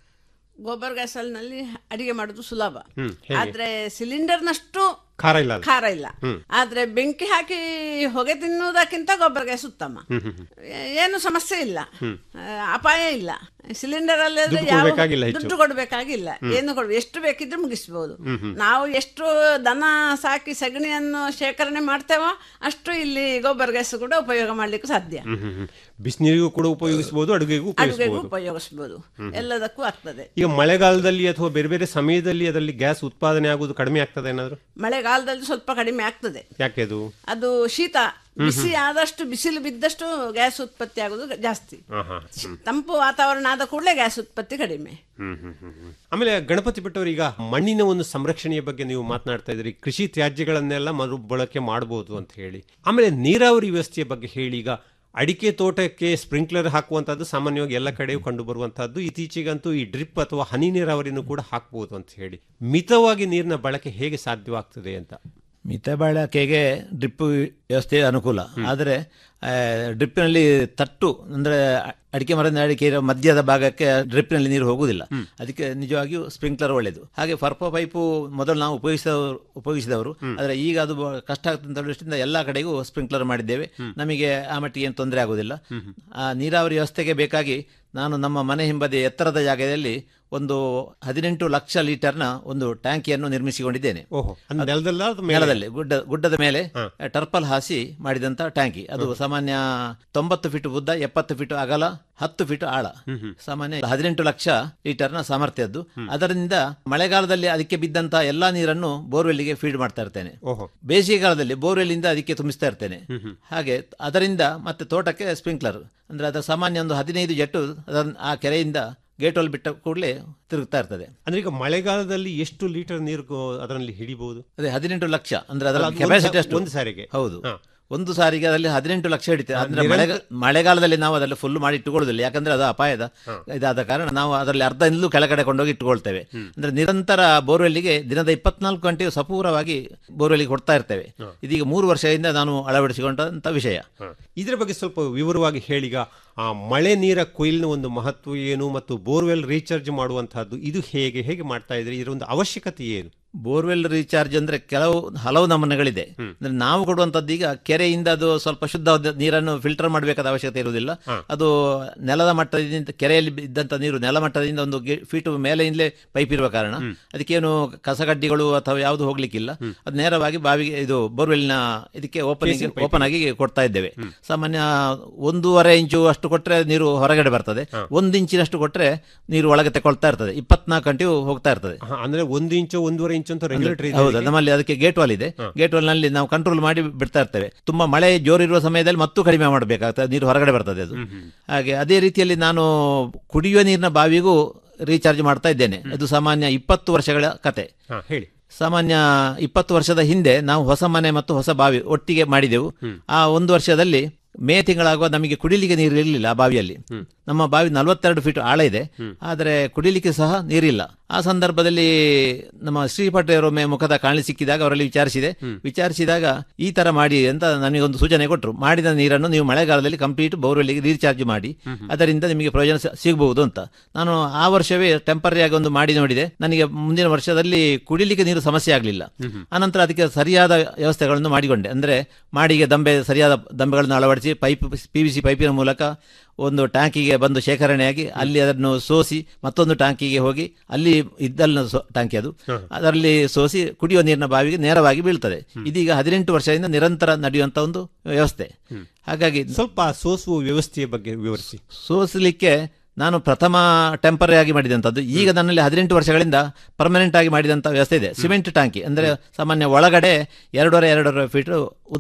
ಗೋಬರ್ ಗ್ಯಾಸಲ್ನಲ್ಲಿ ಅಡಿಗೆ ಮಾಡೋದು ಸುಲಭ ಹ್ಮ್, ಹೇಗೆ? ಆದ್ರೆ ಸಿಲಿಂಡರ್ನಷ್ಟು ಖಾರ ಇಲ್ಲ ಅಲ್ಲ? ಖಾರ ಇಲ್ಲ ಹ್ಮ್. ಆದ್ರೆ ಬೆಂಕಿ ಹಾಕಿ ಹೊಗೆ ತಿನ್ನುವುದಕ್ಕಿಂತ ಗೊಬ್ಬರ ಗ್ಯಾಸ್ ಉತ್ತಮ ಹ್ಮ್, ಹ್ಮ್, ಹ್ಮ್. ಏ- ಏನು ಸಮಸ್ಯೆ ಇಲ್ಲ ಹ್ಮ್. ಆ, ಅಪಾಯ ಇಲ್ಲ ಸಿಲಿಂಡರ್ ಅಲ್ಲಿ ದುಡ್ಡು ಕೊಡ್ಬೇಕಾಗಿಲ್ಲ ಹೆಚ್ಚು. ದುಡ್ಡು ಕೊಡ್ಬೇಕಾಗಿಲ್ಲ ಹ್ಮ್. ಏನು ಕೊಡ್ ಎಷ್ಟು ಬೇಕಿದ್ರೆ ಮುಗಿಸ್ಬೋದು ಹ್ಮ್, ಹ್ಮ್. ನಾವು ಎಷ್ಟು ದನ ಸಾಕಿ ಸಗಣಿಯನ್ನು ಶೇಖರಣೆ ಮಾಡ್ತೇವೋ ಅಷ್ಟು ಇಲ್ಲಿ ಗೊಬ್ಬರ ಗ್ಯಾಸ್ ಕೂಡ ಉಪಯೋಗ ಮಾಡ್ಲಿಕ್ಕೆ ಸಾಧ್ಯ ಹ್ಮ್, ಹ್ಮ್, ಹ್ಮ್. ಬಿಸಿನೀರಿಗೂ ಕೂಡ ಉಪಯೋಗಿಸಬಹುದು ಅಡುಗೆಗೂ ಅಡುಗೆಗೂ ಉಪಯೋಗಿಸಬಹುದು ಉಪಯೋಗಿಸಬಹುದು ಹ್ಮ್. ಎಲ್ಲದಕ್ಕೂ ಆಗ್ತದೆ ಈಗ ಮಳೆಗಾಲದಲ್ಲಿ ಅಥವಾ ಬೇರೆ ಬೇರೆ ಸಮಯದಲ್ಲಿ ಅದರಲ್ಲಿ ಗ್ಯಾಸ್ ಉತ್ಪಾದನೆ ಆಗುವುದು ಕಡಿಮೆ ಆಗ್ತದೆ ಏನಾದ್ರು ಮಳೆಗಾಲದಲ್ಲಿ ಸ್ವಲ್ಪ ಕಡಿಮೆ ಆಗ್ತದೆ ಯಾಕೆ ಅದು ಅದು ಶೀತ ಬಿಸಿ ಆದಷ್ಟು ಬಿಸಿಲು ಬಿದ್ದಷ್ಟು ಗ್ಯಾಸ್ ಉತ್ಪತ್ತಿ ಆಗೋದು ಜಾಸ್ತಿ ಹಾ, ಹಾ. ಹ್ಮ್. ತಂಪು ವಾತಾವರಣ ಆದ ಕೂಡಲೇ ಗ್ಯಾಸ್ ಉತ್ಪತ್ತಿ ಕಡಿಮೆ ಹ್ಮ್, ಹ್ಮ್, ಹ್ಮ್, ಹ್ಮ್. ಆಮೇಲೆ ಗಣಪತಿ ಭಟ್ಟವರು ಈಗ ಮಣ್ಣಿನ ಒಂದು ಸಂರಕ್ಷಣೆಯ ಬಗ್ಗೆ ನೀವು ಮಾತನಾಡ್ತಾ ಇದ್ರಿ ಕೃಷಿ ತ್ಯಾಜ್ಯಗಳನ್ನೆಲ್ಲ ಮರು ಬಳಕೆ ಮಾಡಬಹುದು ಅಂತ ಹೇಳಿ ಆಮೇಲೆ ನೀರಾವರಿ ವ್ಯವಸ್ಥೆಯ ಬಗ್ಗೆ ಹೇಳಿ ಈಗ ಅಡಿಕೆ ತೋಟಕ್ಕೆ ಸ್ಪ್ರಿಂಕ್ಲರ್ ಹಾಕುವಂತದ್ದು ಸಾಮಾನ್ಯವಾಗಿ ಎಲ್ಲ ಕಡೆಯೂ ಕಂಡು ಬರುವಂತಹದ್ದು ಇತ್ತೀಚೆಗಂತೂ ಈ ಡ್ರಿಪ್ ಅಥವಾ ಹನಿ ನೀರಾವರಿನೂ ಕೂಡ ಹಾಕಬಹುದು ಅಂತ ಹೇಳಿ ಮಿತವಾಗಿ ನೀರಿನ ಬಳಕೆ ಹೇಗೆ ಸಾಧ್ಯವಾಗ್ತದೆ ಅಂತ ಮಿತ ಬಳಕೆಗೆ ಡ್ರಿಪ್ ವ್ಯವಸ್ಥೆ ಅನುಕೂಲ ಆದರೆ ಆ, ಡ್ರಿಪ್ನಲ್ಲಿ ತಟ್ಟು ಅಂದರೆ ಅಡಿಕೆ ಮರದ ಅಡಿಕೆ ಇರೋ ಮಧ್ಯದ ಭಾಗಕ್ಕೆ ಡ್ರಿಪ್ನಲ್ಲಿ ನೀರು ಹೋಗುವುದಿಲ್ಲ ಅದಕ್ಕೆ ನಿಜವಾಗಿಯೂ ಸ್ಪ್ರಿಂಕ್ಲರ್ ಒಳ್ಳೆಯದು ಹಾಗೆ ಫರ್ಪೋ ಪೈಪು ಮೊದಲು ನಾವು ಉಪಯೋಗಿಸಿದವರು ಉಪಯೋಗಿಸಿದವರು ಆದರೆ ಈಗ ಅದು ಬ- ಕಷ್ಟ ಆಗ್ತದೆ ಅಂತ ದೃಷ್ಟಿಯಿಂದ ಎಲ್ಲ ಕಡೆಗೂ ಸ್ಪ್ರಿಂಕ್ಲರ್ ಮಾಡಿದ್ದೇವೆ ನಮಗೆ ಆ ಮಟ್ಟಿಗೆ ಏನು ತೊಂದರೆ ಆಗುವುದಿಲ್ಲ ಆ ನೀರಾವರಿ ವ್ಯವಸ್ಥೆಗೆ ಬೇಕಾಗಿ ನಾನು ನಮ್ಮ ಮನೆ ಹಿಂಬದಿ ಎತ್ತರದ ಜಾಗದಲ್ಲಿ ಒಂದು ಹದಿನೆಂಟು ಲಕ್ಷ ಲೀಟರ್ನ ಒಂದು ಟ್ಯಾಂಕಿಯನ್ನು ನಿರ್ಮಿಸಿಕೊಂಡಿದ್ದೇನೆ ಓಹೋ ಅಂದ್ರೆ ನೆಲದಲ್ಲ ಅಥವಾ ಮೇಲೆ? ನೆಲದಲ್ಲಿ ಗುಡ್ಡ ಗುಡ್ಡದ ಮೇಲೆ ಟರ್ಪಲ್ ಹಾಸಿ ಮಾಡಿದಂತ ಟ್ಯಾಂಕಿ ಅದು ಸಾಮಾನ್ಯ ತೊಂಬತ್ತು ಫೀಟ್ ಉದ್ದ ಎಪ್ಪತ್ತು ಫೀಟ್ ಅಗಲ ಹತ್ತು ಫೀಟ್ ಆಳ ಸಾಮಾನ್ಯ ಹದಿನೆಂಟು ಲಕ್ಷ ಲೀಟರ್ನ ಸಾಮರ್ಥ್ಯದ್ದು ಅದರಿಂದ ಮಳೆಗಾಲದಲ್ಲಿ ಅದಕ್ಕೆ ಬಿದ್ದಂತ ಎಲ್ಲಾ ನೀರನ್ನು ಬೋರ್ವೆಲ್ಗೆ ಫೀಡ್ ಮಾಡ್ತಾ ಇರ್ತೇನೆ ಓಹೋ ಬೇಸಿಗೆಗಾಲದಲ್ಲಿ ಬೋರ್ವೆಲ್ನಿಂದ ಅದಕ್ಕೆ ತುಂಬಿಸ್ತಾ ಇರ್ತೇನೆ ಹಾಗೆ ಅದರಿಂದ ಮತ್ತೆ ತೋಟಕ್ಕೆ ಸ್ಪ್ರಿಂಕ್ಲರ್ ಅಂದ್ರೆ ಅದರ ಸಾಮಾನ್ಯ ಒಂದು ಹದಿನೈದು ಜಟ್ಟು ಅದನ್ನ ಆ ಕೆರೆಯಿಂದ ಗೇಟ್ ಅಲ್ಲಿ ಬಿಟ್ಟ ಕೂಡಲೇ ತಿರುಗ್ತಾ ಇರ್ತದೆ ಅಂದ್ರೆ ಈಗ ಮಳೆಗಾಲದಲ್ಲಿ ಎಷ್ಟು ಲೀಟರ್ ನೀರು ಗೋ- ಅದರಲ್ಲಿ ಹಿಡಿಬಹುದು ಅದೇ ಹದಿನೆಂಟು ಲಕ್ಷ ಅಂದ್ರೆ ಅದರ ಅಲ್ಲ, ಅದು ಒಂದು ಕೆಪಾಸಿಟಿ ಸಾ- ಅಷ್ಟು ಒಂದು ಸಾರಿಗೆ ಹೌದು ಹಾ. ಒಂದು ಸಾರಿಗೆ ಅದರಲ್ಲಿ ಹದಿನೆಂಟು ಲಕ್ಷ ಹಿಡಿತೇವೆ ಹಾ, ಅಂದ್ರೆ ನಿರಂತರ- ಮಳೆಗ- ಮಳೆಗಾಲದಲ್ಲಿ ನಾವು ಅದರಲ್ಲಿ ಫುಲ್ ಮಾಡಿ ಇಟ್ಟುಕೊಳ್ಳುದಿಲ್ಲ ಯಾಕಂದ್ರೆ ಅದು ಅಪಾಯದ ಇದಾದ ಕಾರಣ ನಾವು ಅದರಲ್ಲಿ ಅರ್ಧ ಇಲ್ಲೂ ಕೆಳಗಡೆ ಕೊಂಡೋಗಿ ಇಟ್ಟುಕೊಳ್ತೇವೆ ಅಂದ್ರೆ ನಿರಂತರ ಬೋರ್ವೆಲ್ಗೆ ದಿನದ ಇಪ್ಪತ್ನಾಲ್ಕು ಗಂಟೆಯು ಸಪೂರವಾಗಿ ಬೋರ್ವೆಲ್ಗೆ ಕೊಡ್ತಾ ಇರ್ತೇವೆ ಇದೀಗ ಮೂರು ವರ್ಷದಿಂದ ನಾನು ಅಳವಡಿಸಿಕೊಂಡಂತ ವಿಷಯ ಇದರ ಬಗ್ಗೆ ಸ್ವಲ್ಪ ವಿವರವಾಗಿ ಹೇಳೀಗ ಆ ಮಳೆ ನೀರ ಕೊಯ್ಲಿನ ಒಂದು ಮಹತ್ವ ಏನು ಮತ್ತು ಬೋರ್ವೆಲ್ ರೀಚಾರ್ಜ್ ಮಾಡುವಂತಹದ್ದು ಇದು ಹೇಗೆ ಹೇಗೆ ಮಾಡ್ತಾ ಇದ್ರಿ ಇದರ ಒಂದು ಅವಶ್ಯಕತೆ ಏನು ಬೋರ್ವೆಲ್ ರೀಚಾರ್ಜ್ ಅಂದ್ರೆ ಕೆಲವು ಹಲವು ನಮೂನೆಗಳಿದೆ ಅಂದ್ರೆ ನಾವು ಕೊಡುವಂತದ್ದು ಈಗ ಕೆರೆಯಿಂದ ಅದು ಸ್ವಲ್ಪ ಶುದ್ಧವಾದ ನೀರನ್ನು ಫಿಲ್ಟರ್ ಮಾಡಬೇಕಾದ ಅವಶ್ಯಕತೆ ಇರುವುದಿಲ್ಲ ಅದು ನೆಲದ ಮಟ್ಟದಿಂದ ಕೆರೆಯಲ್ಲಿ ಇದ್ದಂತ ನೀರು ನೆಲಮಟ್ಟದಿಂದ ಒಂದು ಗೆ- ಫೀಟ್ ಮೇಲೆಯಿಂದಲೇ ಪೈಪ್ ಇರುವ ಕಾರಣ ಅದಕ್ಕೇನು ಕಸಗಡ್ಡಿಗಳು ಅಥವಾ ಯಾವುದು ಹೋಗ್ಲಿಕ್ಕಿಲ್ಲ ಅದು ನೇರವಾಗಿ ಬಾವಿಗೆ ಇದು ಬೋರ್ವೆಲ್ನ ಇದಕ್ಕೆ ಓಪನ್ Casing pipe ಓಪನ್ ಆಗಿ ಕೊಡ್ತಾ ಇದ್ದೇವೆ ಸಾಮಾನ್ಯ ಒಂದೂವರೆ ಇಂಚು ಅಷ್ಟು ಕೊಟ್ರೆ ನೀರು ಹೊರಗಡೆ ಬರ್ತದೆ ಒಂದು ಇಂಚಿನಷ್ಟು ಕೊಟ್ರೆ ನೀರು ಒಳಗೆ ತಗೊಳ್ತಾ ಇರ್ತದೆ ಇಪ್ಪತ್ನಾಲ್ಕು ಗಂಟೆಯೂ ಹೋಗ್ತಾ ಇರ್ತದೆ ಹಾ, ಅಂದ್ರೆ ಒಂದು ಇಂಚು ಒಂದೂವರೆ ಇಂಚು ಅಂತ ರೆಗ್ಯುಲೇಟರ್ ಇದೆ ಹೌದು ಅದಕ್ಕೆ? ನಮ್ಮಲ್ಲಿ ಅದಕ್ಕೆ ಗೇಟ್ ವಾಲ್ ಇದೆ ಗೇಟ್ ವಾಲ್ ನಲ್ಲಿ ನಾವು ಕಂಟ್ರೋಲ್ ಮಾಡಿ ಬಿಡ್ತಾ ಇರ್ತೇವೆ ತುಂಬಾ ಮಳೆ ಜೋರಿರುವ ಸಮಯದಲ್ಲಿ ಮತ್ತೂ ಕಡಿಮೆ ಮಾಡಬೇಕಾಗ್ತದೆ ನೀರು ಹೊರಗಡೆ ಬರ್ತದೆ ಅದು ಹಾಗೆ ಅದೇ ರೀತಿಯಲ್ಲಿ ನಾನು ಕುಡಿಯುವ ನೀರಿನ ಬಾವಿಗೂ ರೀಚಾರ್ಜ್ ಮಾಡ್ತಾ ಇದ್ದೇನೆ ಅದು ಸಾಮಾನ್ಯ ಇಪ್ಪತ್ತು ವರ್ಷಗಳ ಕತೆ ಹಾ, ಹೇಳಿ ಸಾಮಾನ್ಯ ಇಪ್ಪತ್ತು ವರ್ಷದ ಹಿಂದೆ ನಾವು ಹೊಸ ಮನೆ ಮತ್ತು ಹೊಸ ಬಾವಿ ಒಟ್ಟಿಗೆ ಮಾಡಿದೆವು ಆ ಒಂದು ವರ್ಷದಲ್ಲಿ ಮೇ ತಿಂಗಳಾಗುವ ನಮಗೆ ಕುಡಿಲಿಕ್ಕೆ ನೀರು ಇರಲಿಲ್ಲ ಆ ಬಾವಿಯಲ್ಲಿ ನಮ್ಮ ಬಾವಿ ನಲವತ್ತೆರಡು ಫೀಟ್ ಆಳ ಇದೆ ಆದರೆ ಕುಡಿಲಿಕ್ಕೆ ಸಹ ನೀರಿಲ್ಲ ಆ ಸಂದರ್ಭದಲ್ಲಿ ನಮ್ಮ ಶ್ರೀಪಟ್ಟೆಯವರೊಮ್ಮೆ ಮುಖದ ಕಾಣಿ ಸಿಕ್ಕಿದಾಗ ಅವರಲ್ಲಿ ವಿಚಾರಿಸಿದೆ ವಿಚಾರಿಸಿದಾಗ ಈ ತರ ಮಾಡಿ ಅಂತ ನನಗೊಂದು ಸೂಚನೆ ಕೊಟ್ಟರು ಮಾಡಿದ ನೀರನ್ನು ನೀವು ಮಳೆಗಾಲದಲ್ಲಿ ಕಂಪ್ಲೀಟ್ ಬೋರ್ವೆಲ್ಗೆ ರೀಚಾರ್ಜ್ ಮಾಡಿ ಅದರಿಂದ ನಿಮಗೆ ಪ್ರಯೋಜನ ಸ- ಸಿಗಬಹುದು ಅಂತ ನಾನು ಆ ವರ್ಷವೇ ಟೆಂಪರರಿ ಆಗಿ ಒಂದು ಮಾಡಿ ನೋಡಿದೆ ನನಗೆ ಮುಂದಿನ ವರ್ಷದಲ್ಲಿ ಕುಡಿಲಿಕ್ಕೆ ನೀರು ಸಮಸ್ಯೆ ಆಗಲಿಲ್ಲ ಆನಂತರ ಅದಕ್ಕೆ ಸರಿಯಾದ ವ್ಯವಸ್ಥೆಗಳನ್ನು ಮಾಡಿಕೊಂಡೆ ಅಂದ್ರೆ ಮಾಡಿಗೆ ದಂಬೆ ಸರಿಯಾದ ದಂಬೆಗಳನ್ನು ಅಳವಡಿಸಿ ಪೈಪ್ ಪಿ ವಿ ಸಿ ಪೈಪಿನ ಮೂಲಕ ಒಂದು ಟ್ಯಾಂಕಿಗೆ ಬಂದು ಶೇಖರಣೆಯಾಗಿ ಅಲ್ಲಿ ಅದನ್ನು ಸೋಸಿ ಮತ್ತೊಂದು ಟ್ಯಾಂಕಿಗೆ ಹೋಗಿ ಅಲ್ಲಿ ಇದ್ದಲ್ಲ ಟ್ಯಾಂಕಿ ಅದು ಅದರಲ್ಲಿ ಸೋಸಿ ಕುಡಿಯುವ ನೀರಿನ ಬಾವಿಗೆ ನೇರವಾಗಿ ಬೀಳ್ತದೆ ಇದೀಗ ಹದಿನೆಂಟು ವರ್ಷದಿಂದ ನಿರಂತರ ನಡೆಯುವಂತ ಒಂದು ವ್ಯವಸ್ಥೆ ಹಾಗಾಗಿ ಸ್ವಲ್ಪ ಸೋಸುವ ವ್ಯವಸ್ಥೆಯ ಬಗ್ಗೆ ವಿವರಿಸಿ ಸೋಸಲಿಕ್ಕೆ ನಾನು ಪ್ರಥಮ ಟೆಂಪರರಿ ಆಗಿ ಮಾಡಿದಂಥದ್ದು ಈಗ ನನ್ನಲ್ಲಿ ಹದಿನೆಂಟು ವರ್ಷಗಳಿಂದ ಪರ್ಮನೆಂಟ್ ಆಗಿ ಮಾಡಿದಂಥ ವ್ಯವಸ್ಥೆ ಇದೆ ಸಿಮೆಂಟ್ ಟ್ಯಾಂಕಿ ಅಂದರೆ ಸಾಮಾನ್ಯ ಒಳಗಡೆ ಎರಡೂವರೆ ಎರಡೂವರೆ ಫೀಟ್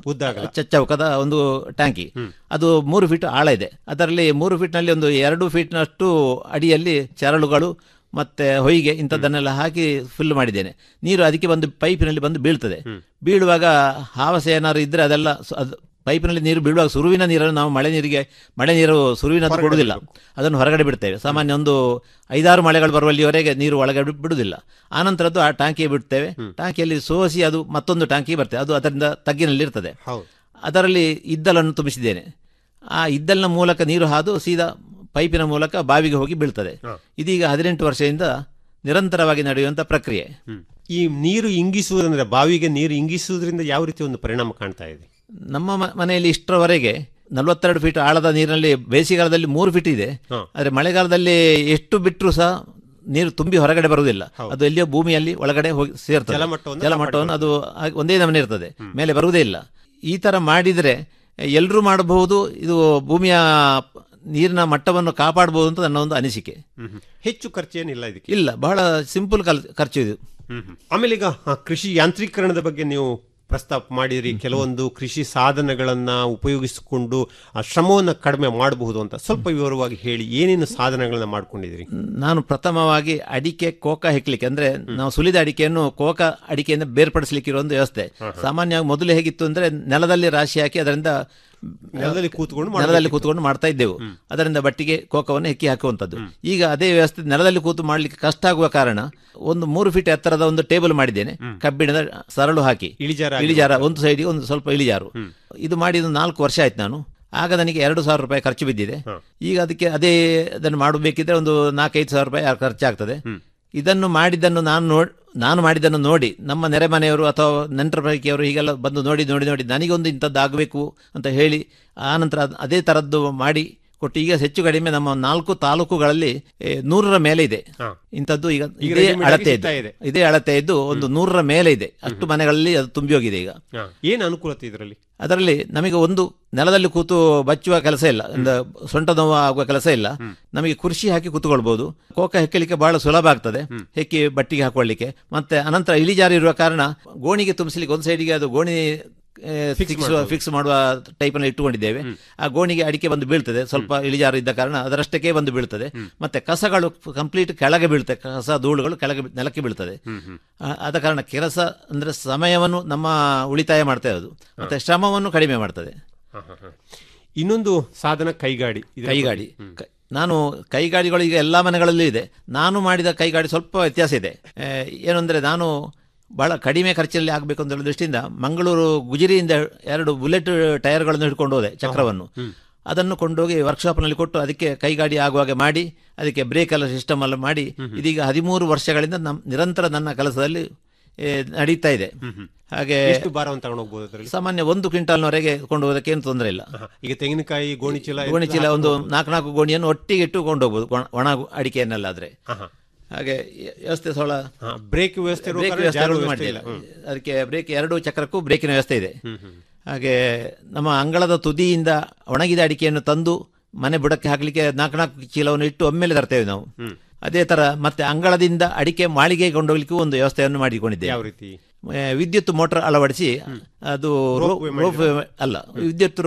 ಚಚ್ಚೌಕದ ಒಂದು ಟ್ಯಾಂಕಿ ಅದು ಮೂರು ಫೀಟ್ ಆಳ ಇದೆ ಅದರಲ್ಲಿ ಮೂರು ಫೀಟ್ನಲ್ಲಿ ಒಂದು ಎರಡು ಫೀಟ್ನಷ್ಟು ಅಡಿಯಲ್ಲಿ ಚರಳುಗಳು ಮತ್ತೆ ಹೊಯ್ಗೆ ಇಂಥದ್ದನ್ನೆಲ್ಲ ಹಾಕಿ ಫಿಲ್ ಮಾಡಿದ್ದೇನೆ ನೀರು ಅದಕ್ಕೆ ಬಂದು ಪೈಪಿನಲ್ಲಿ ಬಂದು ಬೀಳ್ತದೆ ಬೀಳುವಾಗ ಹಾವಸ ಏನಾದ್ರು ಇದ್ರೆ ಅದೆಲ್ಲ ಸ- ಅದು ಪೈಪಿನಲ್ಲಿ ನೀರು ಬೀಳುವಾಗ ಸುರುವಿನ ನೀರನ್ನು ನಾವು ಮಳೆ ನೀರಿಗೆ ಮಳೆ ನೀರು ಸುರುವಿನದ್ದು ಕೊಡುವುದಿಲ್ಲ ಅದನ್ನು ಹೊರಗಡೆ ಬಿಡ್ತೇವೆ ಸಾಮಾನ್ಯ ಒಂದು ಐದಾರು ಮಳೆಗಳು ಬರುವಲ್ಲಿವರೆಗೆ ನೀರು ಒಳಗಡೆ ಬಿಡ್- ಬಿಡುವುದಿಲ್ಲ ಆನಂತರದ್ದು ಆ ಟ್ಯಾಂಕಿ ಬಿಡ್ತೇವೆ ಟ್ಯಾಂಕಿಯಲ್ಲಿ ಸೋಸಿ ಅದು ಮತ್ತೊಂದು ಟ್ಯಾಂಕಿ ಬರ್ತದೆ ಅದು ಅದರಿಂದ ತಗ್ಗಿನಲ್ಲಿ ಇರ್ತದೆ ಅದರಲ್ಲಿ ಇದ್ದಲನ್ನು ತುಂಬಿಸಿದ್ದೇನೆ ಆ ಇದ್ದಲಿನ ಮೂಲಕ ನೀರು ಹಾದು ಸೀದಾ ಪೈಪಿನ ಮೂಲಕ ಬಾವಿಗೆ ಹೋಗಿ ಬೀಳ್ತದೆ ಇದೀಗ ಹದಿನೆಂಟು ವರ್ಷದಿಂದ ನಿರಂತರವಾಗಿ ನಡೆಯುವಂಥ ಪ್ರಕ್ರಿಯೆ ಈ ನೀರು ಇಂಗಿಸುವುದಂದ್ರೆ ಬಾವಿಗೆ ನೀರು ಇಂಗಿಸುವುದರಿಂದ ಯಾವ ರೀತಿ ಒಂದು ಪರಿಣಾಮ ಕಾಣ್ತಾ ಇದೆ ನಮ್ಮ ಮ- ಮನೆಯಲ್ಲಿ ಇಷ್ಟರವರೆಗೆ ನಲವತ್ತೆರಡು ಫೀಟ್ ಆಳದ ನೀರಿನಲ್ಲಿ ಬೇಸಿಗೆಗಾಲದಲ್ಲಿ ಮೂರು ಫೀಟ್ ಇದೆ ಆದರೆ ಮಳೆಗಾಲದಲ್ಲಿ ಎಷ್ಟು ಬಿಟ್ಟರೂ ಸಹ ನೀರು ತುಂಬಿ ಹೊರಗಡೆ ಬರುವುದಿಲ್ಲ ಅದು ಎಲ್ಲಿಯೋ ಭೂಮಿಯಲ್ಲಿ ಒಳಗಡೆ ಹೋಗಿ ಸೇರ್ತದೆ ಜಲಮಟ್ಟವನ್ನು ಜಲಮಟ್ಟವನ್ನು ಅದು ಹಾಗೆ ಒಂದೇ ನಮನೆ ಇರ್ತದೆ ಮೇಲೆ ಬರುವುದೇ ಇಲ್ಲ ಈ ತರ ಮಾಡಿದರೆ ಎಲ್ಲರೂ ಮಾಡಬಹುದು ಇದು ಭೂಮಿಯ ನೀರಿನ ಮಟ್ಟವನ್ನು ಕಾಪಾಡಬಹುದು ಅಂತ ನನ್ನ ಒಂದು ಅನಿಸಿಕೆ ಹೆಚ್ಚು ಖರ್ಚೇನಿಲ್ಲ ಇದಕ್ಕೆ ಇಲ್ಲ ಬಹಳ ಸಿಂಪಲ್ ಖರ್ಚು ಇದು ಆಮೇಲೆ ಈಗ ಆ, ಕೃಷಿ ಯಾಂತ್ರೀಕರಣದ ಬಗ್ಗೆ ನೀವು ಪ್ರಸ್ತಾಪ ಮಾಡಿದ್ರಿ ಕೆಲವೊಂದು ಕೃಷಿ ಸಾಧನಗಳನ್ನ ಉಪಯೋಗಿಸಿಕೊಂಡು ಆ ಶ್ರಮವನ್ನು ಕಡಿಮೆ ಮಾಡಬಹುದು ಅಂತ ಸ್ವಲ್ಪ ವಿವರವಾಗಿ ಹೇಳಿ ಏನೇನು ಸಾಧನಗಳನ್ನ ಮಾಡ್ಕೊಂಡಿದ್ರಿ ನಾನು ಪ್ರಥಮವಾಗಿ ಅಡಿಕೆ ಕೋಕ ಹೆಕ್ಲಿಕ್ಕೆ ಅಂದ್ರೆ ನಾವು ಸುಲಿದ ಅಡಿಕೆಯನ್ನು ಕೋಕ ಅಡಿಕೆಯಿಂದ ಬೇರ್ಪಡಿಸಲಿಕ್ಕೆ ಇರೋ ಒಂದು ವ್ಯವಸ್ಥೆ ಸಾಮಾನ್ಯವಾಗಿ ಮೊದಲು ಹೇಗಿತ್ತು ಅಂದ್ರೆ ನೆಲದಲ್ಲಿ ರಾಶಿ ಹಾಕಿ ಅದರಿಂದ ನೆಲದಲ್ಲಿ ಕೂತ್ಕೊಂಡು ನೆಲದಲ್ಲಿ ಮಾಡ್ಬೇಕಿತ್ತು. ಕೂತ್ಕೊಂಡು ಮಾಡ್ತಾ ಇದ್ದೆವು ಅದರಿಂದ ಬಟ್ಟಿಗೆ ಕೋಕವನ್ನು ಹೆಕ್ಕಿ ಹಾಕುವಂಥದ್ದು ಈಗ ಅದೇ ವ್ಯವಸ್ಥೆ ನೆಲದಲ್ಲಿ ಕೂತು ಮಾಡಲಿಕ್ಕೆ ಕಷ್ಟ ಆಗುವ ಕಾರಣ ಒಂದು ಮೂರು ಫೀಟ್ ಎತ್ತರದ ಒಂದು ಟೇಬಲ್ ಮಾಡಿದ್ದೇನೆ ಕಬ್ಬಿಣದ ಸರಳು ಹಾಕಿ ಇಳಿಜಾರ ಇಳಿಜಾರ ಒಂದು ಸೈಡಿಗೆ ಒಂದು ಸ್ವಲ್ಪ ಇಳಿಜಾರು ಇದು ಮಾಡಿ ಒಂದು ನಾಲ್ಕು ವರ್ಷ ಆಯ್ತು ನಾನು ಆಗ ನನಗೆ ಎರಡು ಸಾವಿರ ರೂಪಾಯಿ ಖರ್ಚು ಬಿದ್ದಿದೆ ಈಗ ಅದಕ್ಕೆ ಅದೇ ಅದನ್ನು ಮಾಡಬೇಕಿದ್ರೆ ಒಂದು ನಾಲ್ಕೈದು ಸಾವಿರ ರೂಪಾಯಿ ಖರ್ಚಾಗ್ತದೆ ಇದನ್ನು ಮಾಡಿದ್ದನ್ನು ನಾನು ನೋಡ್ ನಾನು ಮಾಡಿದ್ದನ್ನು ನೋಡಿ ನಮ್ಮ ನೆರೆಮನೆಯವರು ಅಥವಾ ನೆಂಟರ ಪೈಕಿಯವರು ಹೀಗೆಲ್ಲ ಬಂದು ನೋಡಿ ನೋಡಿ ನೋಡಿ ನನಗೊಂದು ಇಂಥದ್ದು ಆಗಬೇಕು ಅಂತ ಹೇಳಿ ಆನಂತರ ಅದ್- ಅದೇ ಥರದ್ದು ಮಾಡಿ ಕೊಟ್ಟು ಈಗ ಹೆಚ್ಚು ಕಡಿಮೆ ನಮ್ಮ ನಾಲ್ಕು ತಾಲೂಕುಗಳಲ್ಲಿ ಏ, ನೂರರ ಮೇಲೆ ಇದೆ ಇಂಥದ್ದು ಈಗ ಈಗ ಇದೇ ready-made ಆಗಿ ಅಳತೆ ಸಿಗ್ತಾ ಇದೆ ಇದೆ. ಇದೇ ಅಳತೆ ಇದ್ದು ಒಂದು ನೂರರ ಮೇಲೆ ಇದೆ ಅಷ್ಟು ಮನೆಗಳಲ್ಲಿ ಅದು ತುಂಬಿ ಹೋಗಿದೆ ಈಗ ಹಾ. ಏನು ಅನುಕೂಲತೆ ಇದರಲ್ಲಿ ಅದರಲ್ಲಿ ನಮಗೆ ಒಂದು ನೆಲದಲ್ಲಿ ಕೂತು ಬಚ್ಚುವ ಕೆಲಸ ಇಲ್ಲ ಅಂದ್ರೆ ಸೊಂಟ ನೋವು ಆಗುವ ಕೆಲಸ ಇಲ್ಲ ನಮಗೆ ಕುರ್ಚಿ ಹಾಕಿ ಕೂತ್ಕೊಳ್ಬಹುದು ಕೋಕ ಹೆಕ್ಕಲಿಕ್ಕೆ ಬಹಳ ಸುಲಭ ಆಗ್ತದೆ ಹೆಕ್ಕಿ ಬಟ್ಟಿಗೆ ಹಾಕೊಳ್ಳಿಕ್ಕೆ ಮತ್ತೆ ಅನಂತರ ಇಳಿಜಾರು ಇರುವ ಕಾರಣ ಗೋಣಿಗೆ ತುಂಬಿಸಲಿಕ್ಕೆ ಒಂದು ಸೈಡಿಗೆ ಅದು ಗೋಣಿ ಫಿಕ್ಸ್ ಮಾಡುವ ಟೈಪ್ ಅನ್ನು ಇಟ್ಟುಕೊಂಡಿದ್ದೇವೆ ಆ ಗೋಣಿಗೆ ಅಡಿಕೆ ಬಂದು ಬೀಳ್ತದೆ ಸ್ವಲ್ಪ ಇಳಿಜಾರು ಇದ್ದ ಕಾರಣ ಅದರಷ್ಟಕ್ಕೆ ಬಂದು ಬೀಳ್ತದೆ ಮತ್ತೆ ಕಸಗಳು ಕಂಪ್ಲೀಟ್ ಕೆಳಗೆ ಬೀಳ್ತದೆ ಕಸ ಧೂಳುಗಳು ಕೆಳಗೆ ಬೀ- ನೆಲಕ್ಕೆ ಬೀಳ್ತದೆ ಆ- ಆದ ಕಾರಣ ಕೆಲಸ ಅಂದ್ರೆ ಸಮಯವನ್ನು ನಮ್ಮ ಉಳಿತಾಯ ಮಾಡ್ತಾ ಇರೋದು ಮತ್ತೆ ಶ್ರಮವನ್ನು ಕಡಿಮೆ ಮಾಡ್ತದೆ ಹಾ, ಹಾ, ಹಾ. ಇನ್ನೊಂದು ಸಾಧನ ಕೈಗಾಡಿ ಇದರ ಕೈಗಾಡಿ ಬಗ್ಗೆ. ಹ್ಮ್. ಕ- ನಾನು ಕೈಗಾಡಿಗಳು ಈಗ ಎಲ್ಲ ಮನೆಗಳಲ್ಲೂ ಇದೆ ನಾನು ಮಾಡಿದ ಕೈಗಾಡಿ ಸ್ವಲ್ಪ ವ್ಯತ್ಯಾಸ ಇದೆ ಆ, ಏನಂದ್ರೆ ನಾನು ಬಹಳ ಕಡಿಮೆ ಖರ್ಚಲ್ಲಿ ಆಗಬೇಕು ಅಂತ ಹೇಳೋ ದೃಷ್ಟಿಯಿಂದ ಮಂಗಳೂರು ಗುಜಿರಿಯಿಂದ ಎರಡು ಬುಲೆಟ್ ಟೈರ್ಗಳನ್ನು ಹಿಡ್ಕೊಂಡು ಹೋದೆ ಚಕ್ರವನ್ನು ಅದನ್ನು ಕೊಂಡೋಗಿ ವರ್ಕ್ಶಾಪ್ನಲ್ಲಿ ಕೊಟ್ಟು ಅದಕ್ಕೆ ಕೈಗಾಡಿ ಆಗುವಾಗೆ ಮಾಡಿ ಅದಕ್ಕೆ ಬ್ರೇಕ್ ಎಲ್ಲ ಸಿಸ್ಟಮ್ ಎಲ್ಲ ಮಾಡಿ ಇದೀಗ ಹದಿಮೂರು ವರ್ಷಗಳಿಂದ ನಮ್ ನಿರಂತರ ನನ್ನ ಕೆಲಸದಲ್ಲಿ ಏ, ನಡೀತಾ ಇದೆ ಹಾಗೆ ಎಷ್ಟು ಭಾರವನ್ನು ತಗೊಂಡು ಹೋಗ್ಬೋದು ಅದರಲ್ಲಿ ಸಾಮಾನ್ಯ ಒಂದು ಕ್ವಿಂಟಾಲ್ನವರೆಗೆ ಕೊಂಡು ಹೋಗೋದಕ್ಕೆ ಏನು ತೊಂದರೆ ಇಲ್ಲ ಈಗ ತೆಂಗಿನಕಾಯಿ ಗೋಣಿ ಚೀಲ ಗೋಣಿ ಚೀಲ ಒಂದು ನಾಲ್ಕು ನಾಲ್ಕು ಗೋಣಿಯನ್ನು ಒಟ್ಟಿಗೆ ಇಟ್ಟು ಕೊಂಡೋಗ್ಬೋದು ಒಣ- ಒಣ ಅಡಿಕೆಯನ್ನೆಲ್ಲ ಆದ್ರೆ ಹಾಗೆ ಯ- ವ್ಯವಸ್ಥೆ ಸೊಳ ಬ್ರೇಕ್ ವ್ಯವಸ್ಥೆ ಇರುವ ಬ್ರೇಕ್ ಕಾರಣ ವ್ಯವಸ್ಥೆ ಜಾಗ ಯಾವುದು ವ್ಯವಸ್ಥೆ ಮಾಡಿಲ್ಲ ಇಲ್ಲ. ಹ್ಮ್. ಅದಕ್ಕೆ ಬ್ರೇಕ್ ಎರಡು ಚಕ್ರಕ್ಕೂ ಬ್ರೇಕಿನ ವ್ಯವಸ್ಥೆ ಇದೆ ಹಾಗೆ ನಮ್ಮ ಅಂಗಳದ ತುದಿಯಿಂದ ಒಣಗಿದ ಅಡಿಕೆಯನ್ನು ತಂದು ಮನೆ ಬುಡಕ್ಕೆ ಹಾಕಲಿಕ್ಕೆ ನಾಲ್ಕು ನಾಲ್ಕು ಚೀಲವನ್ನು ಇಟ್ಟು ಒಮ್ಮೆಲೆ ತರ್ತೇವೆ ನಾವು ಅದೇ ತರ ಮತ್ತೆ ಅಂಗಳದಿಂದ ಅಡಿಕೆ ಮಾಳಿಗೆಗೆ ಕೊಂಡೋಗ್ಲಿಕ್ಕೂ ಒಂದು ವ್ಯವಸ್ಥೆಯನ್ನು ಮಾಡಿಕೊಂಡಿದ್ದೇವೆ ಯಾವ ರೀತಿ ಆ, ವಿದ್ಯುತ್ ಮೋಟರ್ ಅಳವಡಿಸಿ ಅದು ರೋ- Ropeway ರೋಪ್ ಅಲ್ಲ ವಿದ್ಯುತ್